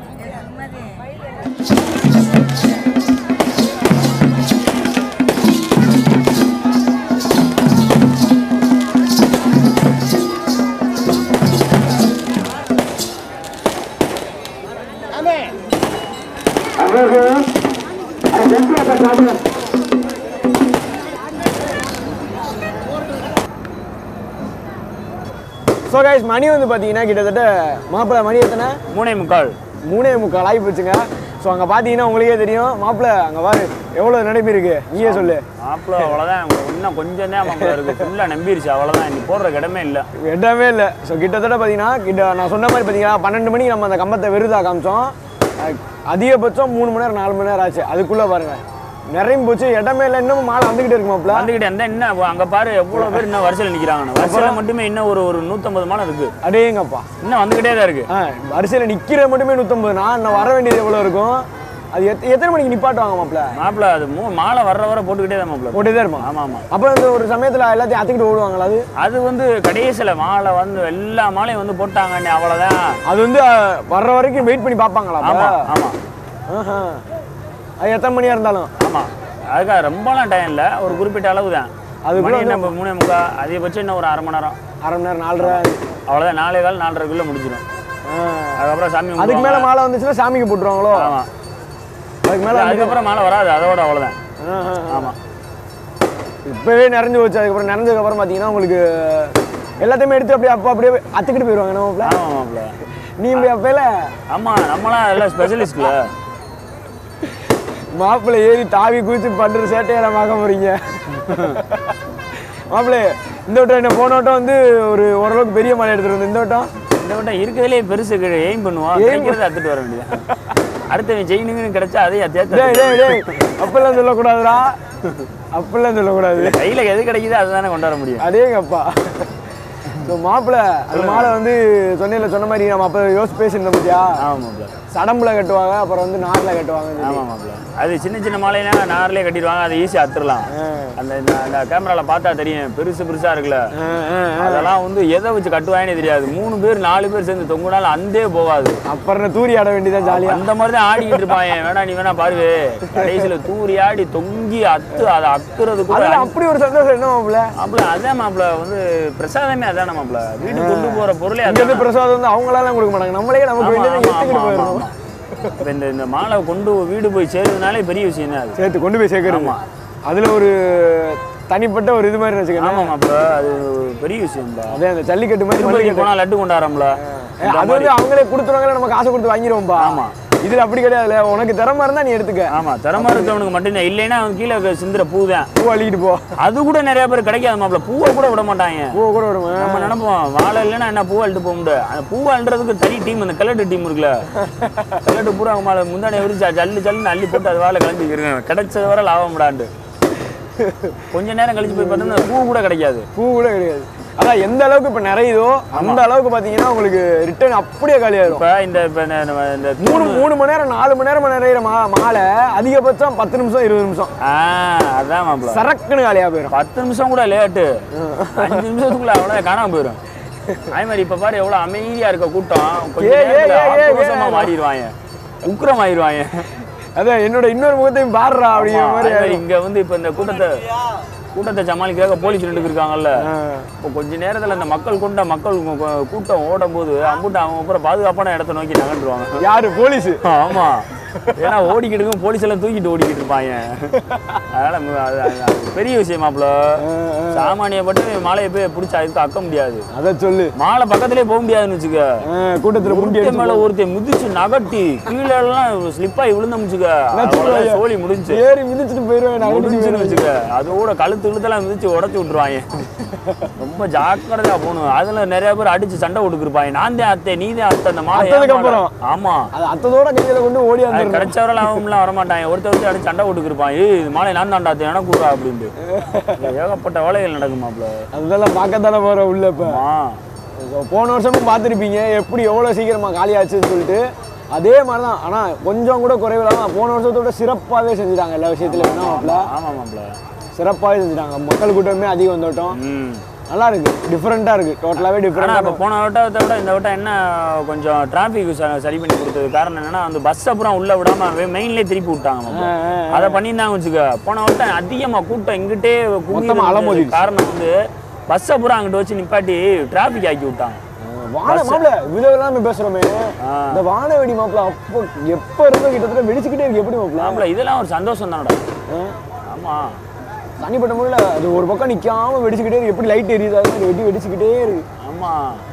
அழகு அது வெற்றி பெற்றாலும் ஸோ கைஸ் மணி வந்து பார்த்தீங்கன்னா கிட்டத்தட்ட மாப்பிள்ளை மணி எத்தனை மூணே முக்கால் மூணே முக்கால் ஆகி போச்சுங்க ஸோ அங்கே பார்த்தீங்கன்னா உங்களுக்கே தெரியும் மாப்பிள்ளை அங்கே பாரு எவ்வளோ நினைப்பு இருக்கு நீயே சொல்லு மாப்பிள்ள அவ்வளோதான் இன்னும் கொஞ்சம் தான் மாப்பிள்ள இருக்கு ஃபுல்லாக நம்பிருச்சு அவ்வளோதான் இன்னைக்கு போடுற இடமே இல்லை இடமே இல்லை ஸோ கிட்டத்தட்ட பார்த்தீங்கன்னா கிட்ட நான் சொன்ன மாதிரி பார்த்தீங்கன்னா பன்னெண்டு மணிக்கு நம்ம அந்த கம்பத்தை விருதா காமிச்சோம் அஹ் அதிகபட்சம் மூணு மணி நேரம் நாலு மணி நேரம் ஆச்சு அதுக்குள்ளே பாருங்க நிறைய போச்சு இடமே இல்லை இன்னும் மாலை வந்துக்கிட்டே இருக்கு மாப்பிள்ள வந்துக்கிட்டே இருந்தால் இன்னும் அங்கே பாரு எவ்வளோ பேர் இன்னும் வரிசையில் நிற்கிறாங்கன்னு வரிசையில் மட்டுமே இன்னும் ஒரு ஒரு நூற்றம்பது மாலை இருக்கு அடேங்கப்பா இன்னும் வந்துக்கிட்டே தான் இருக்கு ஆ வரிசையில் நிற்கிற மட்டுமே நூற்றம்பது நான் இன்னும் வர வேண்டியது எவ்வளோ இருக்கும் அது எத் எத்தனை மணிக்கு நிப்பாட்டுவாங்க மாப்பிள்ள மாப்பிள்ள அது மூ மாலை வர்ற வர போட்டுக்கிட்டே தான் மாப்பிள்ள போட்டே தான் இருப்பான் ஆமாம் ஆமாம் அப்போ இந்த ஒரு சமயத்தில் எல்லாத்தையும் அத்துக்கிட்டு ஓடுவாங்களா அது அது வந்து கடைசியில் மாலை வந்து எல்லா மாலையும் வந்து போட்டாங்கன்னு அவ்வளோதான் அது வந்து அஹ், வர்ற வரைக்கும் வெயிட் பண்ணி பார்ப்பாங்களா அப்ப? ஆமாம் ஆமாம் ஆஹா. அது எத்தனை மணியா இருந்தாலும் ஆமாம் அதுக்காக ரொம்பலாம் டைம் இல்லை ஒரு குறிப்பிட்ட அளவு தான் அதுக்குள்ள மணி நம்ம மூணே முக்கா அதிகபட்சம் இன்னும் ஒரு அரை மணி நேரம் அரை மணி நேரம் நாலரை அவ்வளோதான் நாலே கால் நாலரைக்குள்ளே முடிஞ்சிடும் ஆ. அதுக்கப்புறம் சாமி அதுக்கு மேலே மாலை வந்துச்சுன்னா சாமிக்கு போட்டுருவாங்களோ ஆமாம் அதுக்கு மேலே அதுக்கப்புறம் மாலை வராது அதோட அவ்வளோதான் ஆமாம் இப்போவே நிறைஞ்சு போச்சு அதுக்கப்புறம் நிறைஞ்சதுக்கப்புறம் பார்த்தீங்கன்னா உங்களுக்கு எல்லாத்தையுமே எடுத்து அப்படியே அப்போ அப்படியே அத்துக்கிட்டு போயிடுவாங்க நம்ம ஆமாம் மாப்பிள்ள நீ இப்படி அப்பையில ஆமாம் நம்மளாம் எல்லாம் ஸ்பெஷலிஸ்ட்ல மாப்பிள்ளை ஏறி தாவி குதிச்சு பண்ணுற சேட்டையை நான் பார்க்க போறீங்க மாப்பிள்ளை இந்த வட்டம் என்ன போன வட்டம் வந்து ஒரு ஓரளவுக்கு பெரிய மலை எடுத்துட்டு வந்து இந்த வட்டம் இந்த வட்டம் இருக்கிறதுலே பெருசு எய்ம் பண்ணுவோம் கிடைக்கிறத அத்துட்டு வர வேண்டியது அடுத்தவன் செயினுங்கன்னு கிடைச்சா அதையும் டேய் தேர்த்து டேய் டேய் அப்பெல்லாம் சொல்லக்கூடாதுடா அப்பெல்லாம் சொல்லக்கூடாது கையில் எது கிடைக்குதோ அதுதானே கொண்டு வர முடியும் அதேங்கப்பா ஸோ மாப்பிள்ளை அந்த மாலை வந்து சொன்னையில் சொன்ன மாதிரி நம்ம அப்போ யோசிச்சு பேசியிருந்தோம் பார்த்தியா ஆமாம் மாப்பிள்ள சடம்புல கட்டுவாங்க அப்புறம் வந்து நாரில் கட்டுவாங்க சொல்லி. ஆமாம் மாப்பிள்ள அது சின்ன சின்ன மாலைனா நார்லேயே கட்டிடுவாங்க அதை ஈஸியாக அத்துடலாம் அந்த இந்த- அந்த கேமராவில் பார்த்தா தெரியும் பெருசு பெருசாக இருக்குல்ல ஆ, ஆ, ஆ. அதெல்லாம் வந்து எதை வச்சு கட்டுவாங்கன்னே தெரியாது மூணு பேர் நாலு பேர் சேர்ந்து தொங்குனாலும் அந்தே போகாது அப்புறம் தூரி ஆட வேண்டியதான் ஜாலியாக அந்த மாதிரி தான் ஆடிக்கிட்டு இருப்பான் வேணா நீ வேணா பாருவே கடைசியில் தூரி ஆடி தொங்கி அத்து அதை அக்குறது கூட அதில் அப்படி ஒரு சந்தோஷம் என்ன மாப்பிள்ள மாப்பிள்ள அதான் மாப்பிள்ள வந்து பிரசாதமே அதான் அதான் மாப்ள வீட்டுக்கு கொண்டு போற பொருளே இங்க அதான் இருந்து பிரசாதம் வந்து அவங்களால கொடுக்க மாட்டாங்க நம்மளே நமக்கு ஆமா, வேண்டியதை ஆமா, எடுத்துக்கிட்டு ஆமா, போயிடணும் ஆமா. இப்ப இந்த இந்த மாலை கொண்டு வீடு போய் சேர்றதுனாலே பெரிய விஷயம் தான் அது சேர்த்து கொண்டு போய் சேர்க்கறது ஆமா. அதுல ஒரு தனிப்பட்ட ஒரு இது மாதிரி வச்சுக்கணும் ஆமா மாப்ள அது பெரிய விஷயம் தான் அதே அந்த ஜல்லிக்கட்டு மாதிரி திருப்பதிக்கு மல்லிகட்டு. போனா லட்டு கொண்டாடுறோம்ல ஏ, அது வந்து அவங்களே கொடுத்துருவாங்களே நம்ம காசு கொடுத்து வாங்கிடுவோம்பா ஆமா. இதுல அப்படி கிடையாதுல உனக்கு திறமை இருந்தா நீ எடுத்துக்க ஆமா திறமை இருக்கவனுக்கு மட்டும்தான் இல்லைன்னா அவன் கீழே இருக்க சிந்துற பூ தான் பூ அள்ளிக்கிட்டு போ அது கூட நிறைய பேர் கிடைக்காது மாப்ள பூவை கூட விட மாட்டாங்க பூ கூட விடுவேன் நம்ம நினைப்போம் வாழை இல்லைன்னா என்ன பூவை அள்ளிட்டு போக முடியாது அந்த பூவை அள்ளுறதுக்கு தனி டீம் அந்த கலட்டு டீம் இருக்குல்ல கலட்டு பூரா அவங்க மேலே முந்தானே விரிச்சு ஜல்லு ஜல்லுன்னு அள்ளி போட்டு அது வாழை கிளம்பிக்கிறேன் கிடைச்சது வரை லாபம் விடாண்டு கொஞ்ச நேரம் கழிச்சு போய் பார்த்தோம்னா பூ கூட கிடைக்காது பூ கூட கிடையாது அதான் எந்த அளவுக்கு இப்ப நிறையுதோ அந்த அளவுக்கு பாத்தீங்கன்னா உங்களுக்கு ரிட்டர்ன் அப்படியே காலியாயிரும் இப்போ இந்த இப்போ இந்த நம்ம இந்த மூணு மூணு மணி நேரம் நாலு மணி நேரம் நிறையிற மா மாலை அதிகபட்சம் பத்து நிமிஷம் இருபது நிமிஷம் ஆ அதான் மாப்பிள சரக்குன்னு காலியா போயிடும் பத்து நிமிஷம் கூட லேட்டு அஞ்சு நிமிஷத்துக்குள்ள அவ்வளோ காணாம போயிடும் அதே மாதிரி இப்ப பாரு எவ்வளவு அமைதியா இருக்க கூட்டம் கொஞ்ச ஏய், ஏய், நேரத்துல ஏய், ஏய், ஆக்ரோஷமா ஏய். மாறிடுவாங்க உக்கிரம் ஆயிடுவாங்க அதான் என்னோட இன்னொரு முகத்தையும் பாடுறா அப்படிங்கிற ஆமா, மாதிரி அதே மாதிரி ஆயிடும். இங்க வந்து இப்ப இந்த கூட்டத்தை கூட்டத்தை சமாளிக்கிறதுக்கு போலீஸ் ரெண்டு இருக்காங்கல்ல ஆ. இப்போ கொஞ்ச நேரத்துல இந்த மக்கள் கொண்ட மக்கள் கூ- கூ- கூட்டம் ஓடும் போது அம்புட்டு அவங்க அப்புறம் பாதுகாப்பான இடத்த நோக்கி நகண்டுருவாங்க யாரு போலீஸ் ஆமா ஏன்னா ஓடிக்கிட்டு இருக்கும் போலீஸ் எல்லாம் தூக்கிட்டு ஓடிக்கிட்டு இருப்பாங்க அதனால மு- அது- அது- அது பெரிய விஷயமாப்ல சாமானியப்பட்டு மாலையை போய் பிடிச்சி அதுக்கு அக்க முடியாது அத சொல்லு மாலை பக்கத்திலே போக முடியாதுன்னு வச்சுக்க ஆ, கூட்டத்துல முண்டி ஒருத்தன் மேல அடிச்சு ஒருத்தன் மிதிச்சு நகட்டி கீழே எல்லாம் ஸ்லிப் ஆகி விழுந்த முச்சுக்க நச்சுக்குவாங்க. சோழி முடிஞ்சு ஏறி மிதிச்சுட்டு போயிருவேன் நான் அடிச்சு முடிஞ்சுன்னு போயிருவேன். வச்சுக்க அதோட கழுத்து இழுத்தெல்லாம் மிதிச்சு உடச்சு விட்டுருவாங்க ரொம்ப ஜாக்கிரதையா போகணும் அதுல நிறைய பேர் அடிச்சு சண்டை கொடுக்குறாங்க நான் தான் அத்தை நீ தான் அத்தை அந்த மாலை அத்ததுக்கு ஏன் மாலை? அப்புறம்? ஆமா அது அத்ததோட கையில கொண்டு ஓடி அது வந்துடுறேன் கிடைச்சவரெல்லாம் அவங்களாம் வரமாட்டாங்க ஒருத்தர் ஒருத்தர் அடிச்சு சண்டை கொடுக்குறான் ஏய் இது மாலை நான் தான்டா அத்தை எனக்கு கூடா அப்படின்ட்டு ஏகப்பட்ட வேலைகள் நடக்குமாப்ல அதெல்லாம் பார்க்கத்தானே போற உள்ள இப்ப ஆமா So, போன வருஷமும் பார்த்துருப்பீங்க எப்படி எவ்வளோ சீக்கிரமா காலியாச்சுன்னு சொல்லிட்டு அதே மாதிரி தான் ஆனால் கொஞ்சம் கூட குறைவில்லாம போன வருஷத்தோட சிறப்பாகவே செஞ்சுட்டாங்க எல்லா விஷயத்துலையும் என்ன மாப்பிள ஆமா மாப்ள சிறப்பாகவே செஞ்சுட்டாங்க மக்கள் கூட்டமே அதிகம் வந்துட்டோம் ம் நல்லா இருக்கு டிஃப்ரெண்ட்டாக இருக்கு டோட்டலாகவே ஆனா டிஃப்ரெண்டாக இப்போ போன வட்டத்தை விட இந்த வட்டம் என்ன கொஞ்சம் டிராஃபிக் சரி பண்ணி கொடுத்தது காரணம் என்னன்னா அந்த பஸ் அப்புறம் உள்ள விடாம மெயின்லேயே திருப்பி விட்டாங்க மாப்ள. அதை பண்ணியிருந்தாங்க வச்சுக்க போன வட்டம் அதிகமா கூட்டம் இங்கிட்டே குமியுது மொத்தமா அலமோதிடுச்சு. காரணம் வந்து பஸ் அப்புறம் அங்கிட்டு வச்சு நிப்பாட்டி டிராஃபிக் ஆக்கி விட்டாங்க வான மாப்பிள விதவில்லாம பேசுறோமே ஆ. இந்த வானவெடி மாப்பிள அப்போ எப்போ இருந்தோ கிட்டத்தட்ட வெடிச்சுக்கிட்டே இருக்கு எப்படி மாப்பிள மாப்ள இதெல்லாம் ஒரு சந்தோஷம் தானடா ஆ? ஆமா தனிப்பட்ட முறையில் அது ஒரு பக்கம் நிற்காம வெடிச்சுக்கிட்டே இருக்கு எப்படி லைட் எரியுது அது மாதிரி வெடி வெடிச்சுக்கிட்டே இருக்கு ஆமா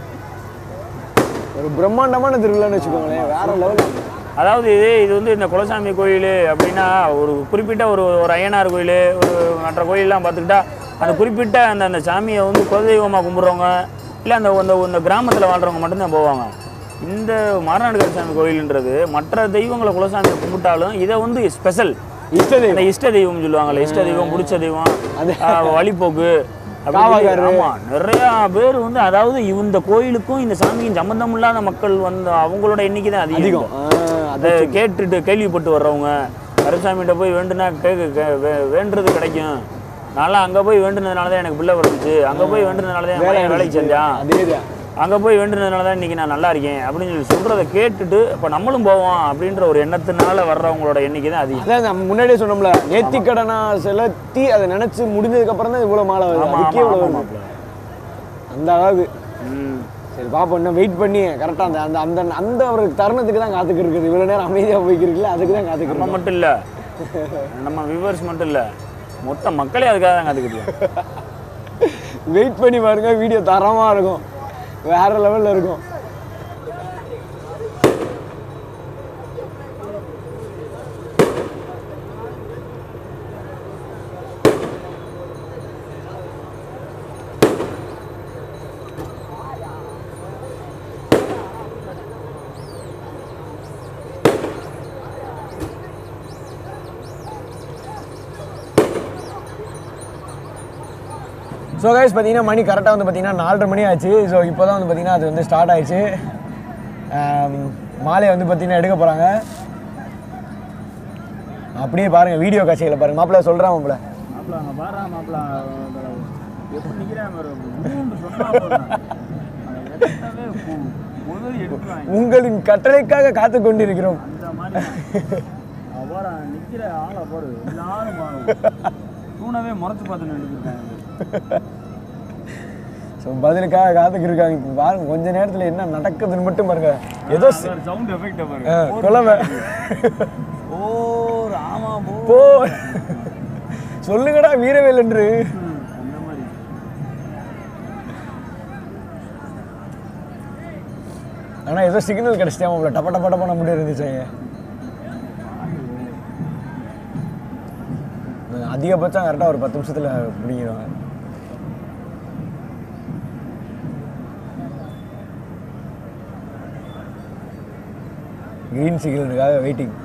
ஒரு பிரம்மாண்டமான திருவிழான்னு வச்சுக்கோங்களேன் வேற லெவலில் அதாவது இது வந்து இந்த குலசாமி கோயில் அப்படின்னா ஒரு குறிப்பிட்ட ஒரு ஒரு ஐயனார் கோயில் ஒரு மற்ற கோயிலெலாம் பார்த்துக்கிட்டா அந்த குறிப்பிட்ட அந்த அந்த சாமியை வந்து குலதெய்வமாக கும்பிட்றவங்க இல்லை அந்த அந்த இந்த கிராமத்தில் வாழ்கிறவங்க மட்டும்தான் போவாங்க இந்த மாரநாடு கருசாமி கோயில்ன்றது மற்ற தெய்வங்களை குலசாமியை கும்பிட்டாலும் இதை வந்து ஸ்பெஷல் இஷ்டதே இந்த இஷ்ட தெய்வம் சொல்லுவாங்கல்ல இஷ்ட தெய்வம் பிடிச்ச தெய்வம் அது- ஆ, வழிபோக்கு அப்படின்னு சொல்லி- காவக்காரரு. ஆமா நிறைய பேர் வந்து அதாவது இந்த கோயிலுக்கும் இந்த சாமிக்கும் சம்பந்தம் இல்லாத மக்கள் வந்து அவங்களோட எண்ணிக்கை தான் அதிகம் அதிகம் ஆ, அதை கேட்டுட்டு கேள்விப்பட்டு வர்றவங்க கருசாமிகிட்ட போய் வேண்டுனா கேட்க கே- வே- வேண்டுறது கிடைக்கும் நான்லாம் அங்கே போய் வேண்டுனதுனால தான் எனக்கு பிள்ளை பிறந்துச்சு அங்கே போய் வேண்டுனதுனால தான் என் வேலை பையன் வேலைக்கு செஞ்சான் அதேதான் அங்கே போய் வேண்டுனதுனால தான் இன்றைக்கி நான் நல்லா இருக்கேன் அப்படின்னு சொல்லி சொல்கிறத கேட்டுட்டு இப்போ நம்மளும் போவோம் அப்படின்ற ஒரு எண்ணத்தினால வர்றவங்களோட எண்ணிக்கை தான் அதிகம் அதான் நம்ம முன்னாடியே சொன்னோம்ல நேர்த்தி கடனா செலுத்தி அதை நினைச்சு முடிஞ்சதுக்கு அப்புறம் தான் இவ்வளவு மாலை வருது ஆமா அதுக்கே ஆமா இவ்வளவு ஆமா வருது மாப்ள. அந்த அளவுக்கு ம் சரி பாப்போம் இன்னும் வெயிட் பண்ணி கரெக்டாக அந்த அந்த அந்த அந்த ஒரு தருணத்துக்கு தான் காத்துக்கு இருக்குது இவ்வளோ நேரம் அமைதியாக போய்க்கிறீங்களா அதுக்கு தான் காத்துக்கு நம்ம மட்டும் இல்லை நம்ம வியூவர்ஸ் மட்டும் இல்லை மொத்த மக்களே அதுக்காக தான் கற்றுக்கிட்டு வெயிட் பண்ணி பாருங்க வீடியோ தரமா இருக்கும் வேற லெவல்ல இருக்கும் ஸோ கைஸ் பார்த்தீங்கன்னா மணி கரெக்டாக வந்து பார்த்தீங்கன்னா நாலரை மணி ஆச்சு ஸோ இப்போ தான் வந்து பார்த்தீங்கன்னா அது வந்து ஸ்டார்ட் ஆயிடுச்சு ஆம், மாலையை வந்து பார்த்தீங்கன்னா எடுக்க போகிறாங்க அப்படியே பாருங்கள் வீடியோ காட்சிகளை பாருங்கள் மாப்பிள்ள சொல்கிறான் மாப்பிள்ள மாப்பிள அங்கே பாரா மாப்பிள எப்படி நிற்கிறான் முதல் எடுக்கிறான் உங்களின் கட்டளைக்காக காத்து கொண்டிருக்கிறோம் அந்த மாதிரி அவரா நிற்கிற ஆளை பாரு எல்லாரும் பாரு தூணவே முறைச்சு பார்த்து நின்றுருக்காங்க ஸோ பதிலுக்காக காத்துக்கு இருக்காங்க இப்போ பாருங்க கொஞ்ச நேரத்தில் என்ன நடக்குதுன்னு மட்டும் பாருங்க ஏதோ சி- சவுண்ட் எஃபெக்ட் ஆ, குழவை ஓ ராமா போ போ சொல்லுங்கடா வீரவேல் என்று அந்த மாதிரி ஆனால் ஏதோ சிக்னல் கிடச்சிட்டேன் உங்களை டப்ப டப்ப டப்ப முடிய இருந்துச்சாங்க அதிகபட்சம் கரெக்டாக ஒரு பத்து நிமிஷத்தில் பிடிங்கிடுவாங்க க்ரீன் சிக்னலுக்காக வெயிட்டிங்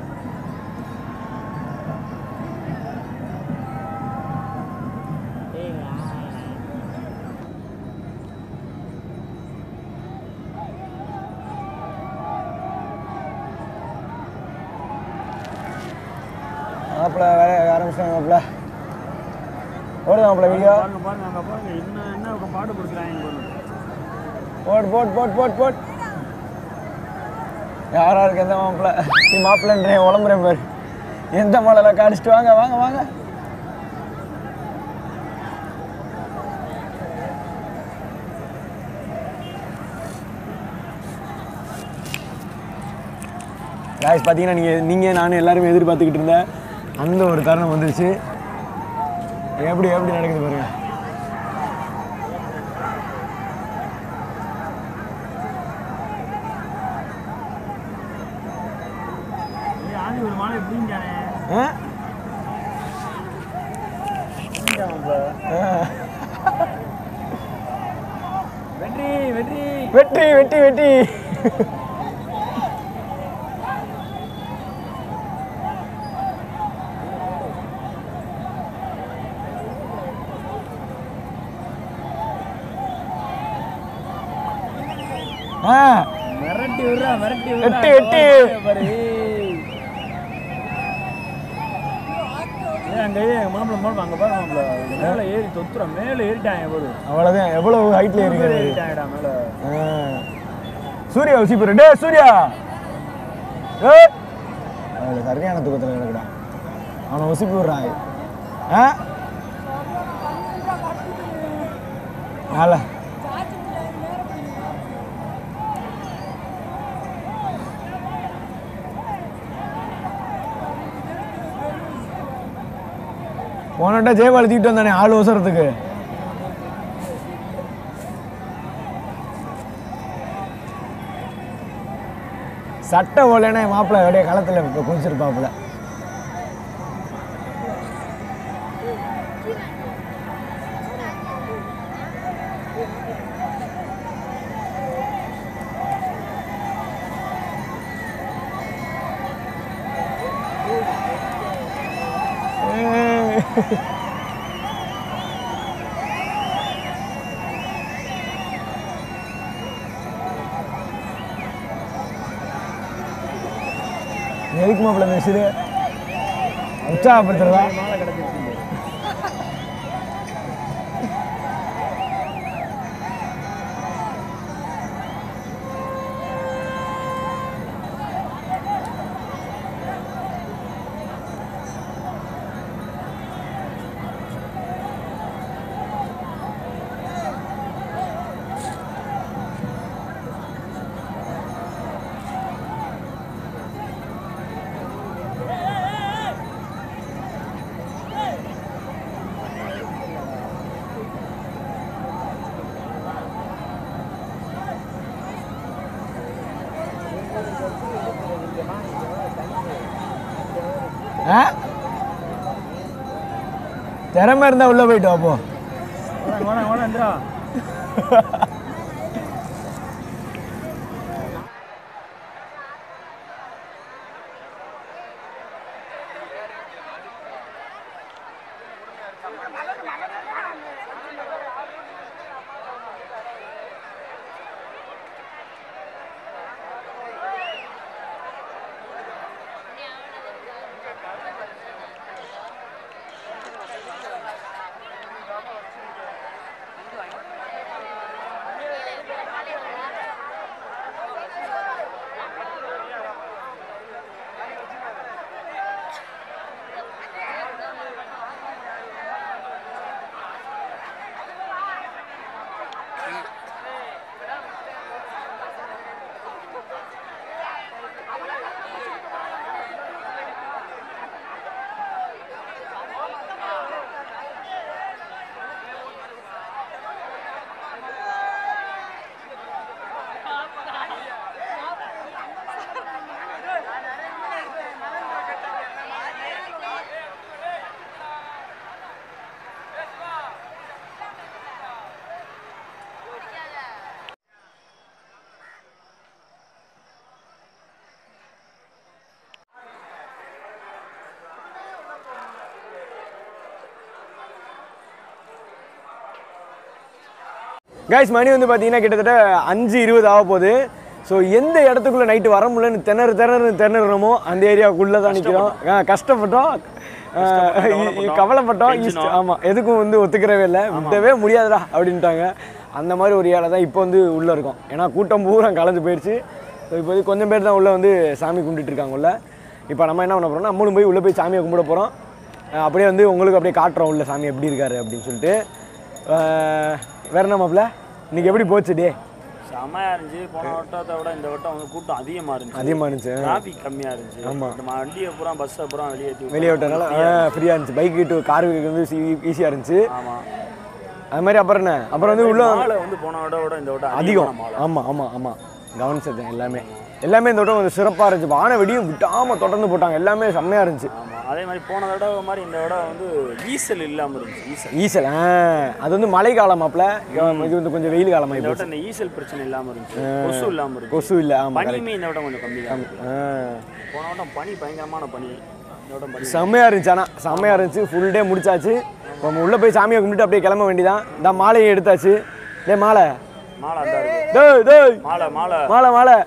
மாப்பிள்ள வேலையை ஆரம்பிச்சிட்டாங்க மாப்பிள்ள ஓடுதா மாப்பிள்ள வீடியோ பாருங்க பாருங்க அங்க பாருங்க என்ன என்ன பாடு கொடுக்குறாங்க பாருங்க boat boat boat boat boat யாரா இருக்கு எந்த மாப்பிள்ள நீ மாப்பிள்ளன்றேன் உளம்புறேன் பாரு எந்த மலையில காடிச்சிட்டு வாங்க வாங்க வாங்க guys பார்த்தீங்கன்னா நீங்கள் நீங்கள் நானும் எல்லாருமே எதிர்பார்த்துக்கிட்டு இருந்தேன் அந்த ஒரு தருணம் வந்துருச்சு எப்படி எப்படி நடக்குது பாருங்க ஏய், ஆதி ஒரு மாலை எப்படிங்கானே ஆ வெற்றி வெற்றி வெற்றி வெற்றி வெற்றி ஆ மிரட்டி விடுறா மிரட்டி வெட்டி, வெட்டி. பாரு ஏய், அங்க ஏய், எங்க மாப்பிள மாப்பிள அங்க பாரு மாப்பிள மேல ஏறி தொத்துறோம் மேல ஏறிட்டாங்க பாரு அவ்வளோதான் எவ்வளவு ஹைட்ல மேல இருக்கிறது ஏறிட்டாங்கடா மேல சூர்யா உசிப்பர் டே சூர்யா ஏ அவளை சரியான தூக்கத்தில் கிடக்குடா அவனை உசிப்பி விடுறான் ஆ ஆல போனட்ட ஜெயபால் தூக்கிட்டு வந்தானே ஆள் அவசரத்துக்கு சட்டை ஓலைன்னா என் மாப்பிள்ளை அப்படியே களத்தில் இப்போ குளிச்சிருப்பாப்புல ஏய். எதுக்கு மாப்பிள்ள மெசிது உற்சாகப்படுத்துறதா மாலை கிடச்சிருச்சு ஆ திறமை இருந்தா உள்ள போயிட்டு வா, போ வாடா வாடா வாடா இந்திரா கைஸ் மணி வந்து பார்த்தீங்கன்னா கிட்டத்தட்ட அஞ்சு இருபது ஆக போகுது ஸோ எந்த இடத்துக்குள்ள நைட்டு வர முடியலன்னு திணறு திணறு திணறமோ அந்த ஏரியாவுக்குள்ளே தான் நிற்கிறோம் ஆ, கஷ்டப்பட்டோம் ஆ, கவலைப்பட்டோம். கவலைப்பட்டோம் டென்ஷனோ. ஆமாம் எதுக்கும் வந்து ஒத்துக்கிறவே இல்லை விடவே முடியாதுடா அப்படின்ட்டாங்க அந்த மாதிரி ஒரு ஏழை தான் இப்போ வந்து உள்ளே இருக்கோம் ஏன்னா கூட்டம் பூரா கலந்து போயிடுச்சு ஸோ இப்போ கொஞ்சம் பேர் தான் உள்ளே வந்து சாமி கும்பிட்டுட்டு இருக்காங்க உள்ள இப்போ நம்ம என்ன பண்ண போகிறோம்னா நம்மளும் போய் உள்ளே போய் சாமியை கும்பிட போகிறோம் அப்படியே வந்து உங்களுக்கு அப்படியே காட்டுறோம் உள்ள சாமி எப்படி இருக்காரு அப்படின்னு சொல்லிட்டு அஹ், வேற என்ன மாப்பிள்ள இன்னைக்கு எப்படி போச்சு டே செமையா இருந்துச்சு போன வட்டத்தை விட இந்த வட்டம் வந்து கூட்டம் அதிகமா இருந்துச்சு அதிகமாக இருந்துச்சு டிராஃபிக் கம்மியா இருந்துச்சு ஆமா. நம்ம வண்டியை பூரா பஸ்ஸை பூரா வெளியேற்றி வெளியே விட்டனால ஃப்ரீயாக இருந்துச்சு பைக்கு டு கார் வந்து ஈஸியாக இருந்துச்சு ஆமா அது மாதிரி அப்புறம் என்ன அப்புறம் வந்து உள்ள மாலை வந்து போன வட்ட விட இந்த வட்டம் அதிகம் அதிகம் மாலை ஆமாம் ஆமாம் ஆமாம் கவனிச்சது எல்லாமே எல்லாமே இந்த வட்டம் கொஞ்சம் சிறப்பாக இருந்துச்சு வான வெடியும் விட்டாமல் தொடர்ந்து போட்டாங்க எல்லாமே செம்மையாக இருந்துச்சு ஆமா அதே மாதிரி போன தடவை மாதிரி இந்த தடவை வந்து ஈசல் இல்லாம இருந்துச்சு ஈசல் ஈசல் ஆ அது வந்து மழை காலம் மாப்பிள்ள இது வந்து கொஞ்சம் வெயில் காலமாக இந்த இப்போ வட்டம் இந்த ஈசல் பிரச்சனை இல்லாம இருந்துச்சு கொசு இல்லாம இருந்துச்சு கொசு இல்லை ஆமாம் பனியுமே இந்த வட்டம் கொஞ்சம் கம்மி தான் ஆ போன வட்டம் பனி பயங்கரமான பனி இந்த வட்டம் பனி செம்மையாக இருந்துச்சு ஆனால் செம்மையாக இருந்துச்சு ஃபுல் டே முடிச்சாச்சு இப்போ நம்ம உள்ளே போய் சாமியை கும்பிட்டு அப்படியே கிளம்ப வேண்டியதான் இந்த மாலையை எடுத்தாச்சு டேய் மாலை மாலை அந்த இருக்கு டேய் டேய் மாலை மாலை மாலை மாலை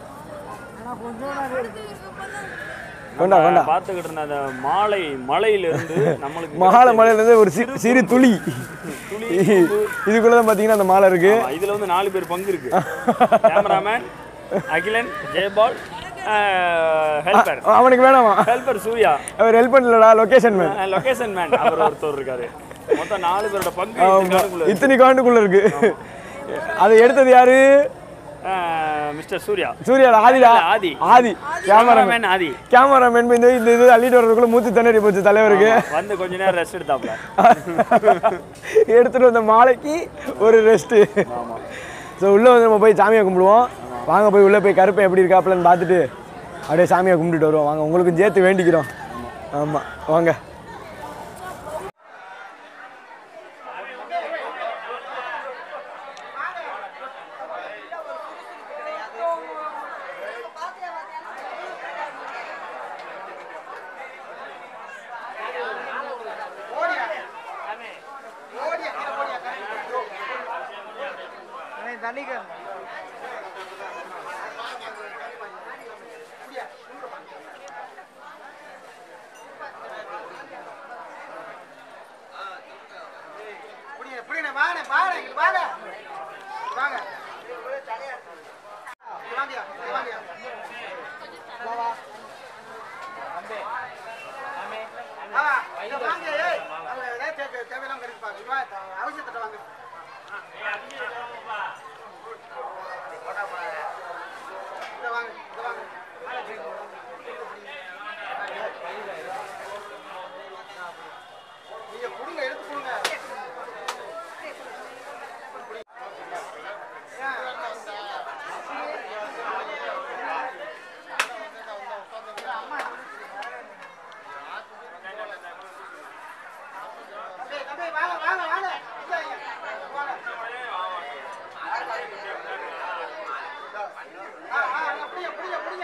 கொண்டா கொண்டா பார்த்துக்கிட்டு இருந்த அந்த மாலை மலையில இருந்து நம்மளுக்கு மாலை மலையிலேருந்து ஒரு சி- சிறு துளி இதுக்குள்ளே தான் பார்த்தீங்கன்னா அந்த மாலை இருக்கு ஆமா, இதுல வந்து நாலு பேர் பங்கு இருக்கு கேமராமேன் அகிலன் ஜெயபால் ஹெல்பர் அவனுக்கு வேணாமா ஹெல்பர் சூர்யா அவர் ஹெல்ப் பண்ணலடா லொகேஷன் மேன் லொகேஷன் மேன் அவர் ஒருத்தர் இருக்காரு மொத்தம் நாலு பேரோட பங்கு இதுக்கானுக்குள்ள இத்தனை காண்டுக்குள்ள இருக்கு அதை எடுத்தது யாரு மிஸ்டர் சூர்யா சூர்யா ஆதிடா இல்ல, Aadhi. Aadhi cameraman cameraman Aadhi cameraman இந்த இந்த இது அள்ளிட்டு வர்றதுக்குள்ள மூச்சு திணறி போச்சு தலைவருக்கு வந்து கொஞ்ச நேரம் ரெஸ்ட் எடுத்தாப்ல எடுத்துட்டு வந்த மாலைக்கு ஒரு ரெஸ்ட்டு ஸோ உள்ளே வந்து நம்ம போய் சாமியை கும்பிடுவோம் வாங்க போய் உள்ளே போய் கருப்பை எப்படி இருக்காப்புலன்னு பார்த்துட்டு அப்படியே சாமியை கும்பிட்டுட்டு வருவோம் வாங்க உங்களுக்கும் சேர்த்து வேண்டிக்கிறோம் ஆமாம் வாங்க தண்ணிக்கு புடிங்க புடிங்க வாங்க வாங்க இங்க வாங்க வாங்க வாங்கயா வாங்கயா வா வா அம்பே அம்மே ஆ இங்க வாங்க ஏய் அவங்க ஏதோ தேவை தேவையெல்லாம் கிடைப்பாங்க இவா அவசியத்தை வாங்க இங்க வாங்க இங்க வாங்க நீங்க கொடுங்க எடுத்து கொடுங்க தம்பி, தம்பி, வாங்க, வாங்க, வாங்க. இங்க வைங்க. வாங்க. ஆ, ஆ, ஆ, புடிங்க, புடிங்க, புடிங்க.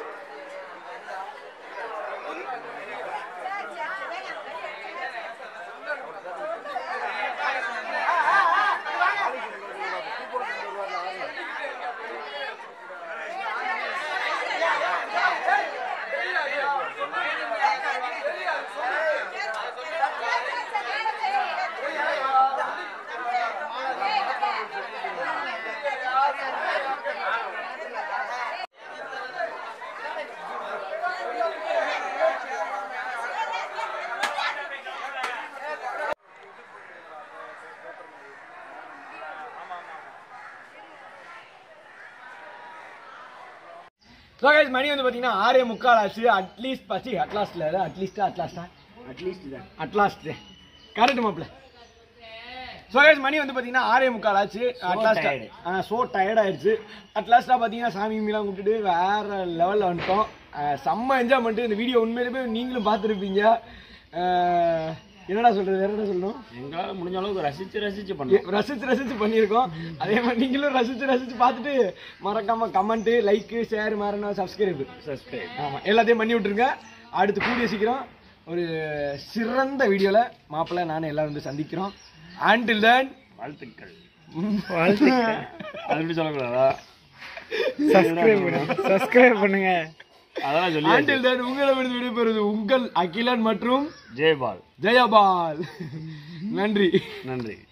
ஸோ கைஸ் மணி வந்து பார்த்தீங்கன்னா ஆறே முக்கால் ஆச்சு அட்லீஸ்ட் பசி அட்லாஸ்டில் அட்லீஸ்டா அட்லாஸ்டா அட்லீஸ்ட் தான் அட்லாஸ்ட் கரெக்ட் மாப்பிள்ள ஸோ கைஸ் மணி வந்து பார்த்தீங்கன்னா ஆறே முக்கால் ஆச்சு அட்லாஸ்ட் ஆ ஸோ டயர்ட் ஆயிடுச்சு அட்லாஸ்ட்டாக பார்த்தீங்கன்னா சாமி மீலாம் விட்டுட்டு வேற லெவலில் வந்துட்டோம் ஆ, செம்ம என்ஜாய் பண்ணிட்டு இந்த வீடியோ உண்மையிலுமே நீங்களும் பார்த்துருப்பீங்க ஆ, என்னடா சொல்கிறது வேற என்ன சொல்லணும் எங்களால முடிஞ்ச அளவுக்கு ரசிச்சு ரசிச்சு பண்ணோம் ரசிச்சு ரசிச்சு பண்ணியிருக்கோம் அதே மாதிரி நீங்களும் ரசிச்சு ரசிச்சு பார்த்துட்டு மறக்காம கமெண்ட் லைக் ஷேர் மறனா சப்ஸ்கிரைப் சப்ஸ்கிரைப் ஆமாம் எல்லாத்தையும் பண்ணி விட்டுருங்க அடுத்து கூடிய சீக்கிரம் ஒரு சிறந்த வீடியோவில் மாப்பிள்ளை நானும் எல்லாரும் வந்து சந்திக்கிறோம் அண்டில் தென் வாழ்த்துக்கள் அது எப்படி சொல்லக்கூடாதா சப்ஸ்கிரைப் பண்ணுங்க சப்ஸ்கிரைப் பண்ணுங்க அதெல்லாம் சொல்லி ஆண்டில் தான் உங்களிடமிருந்து விடைபெறுவது உங்கள் அகிலன் மற்றும் ஜெயபால் ஜெயபால் நன்றி நன்றி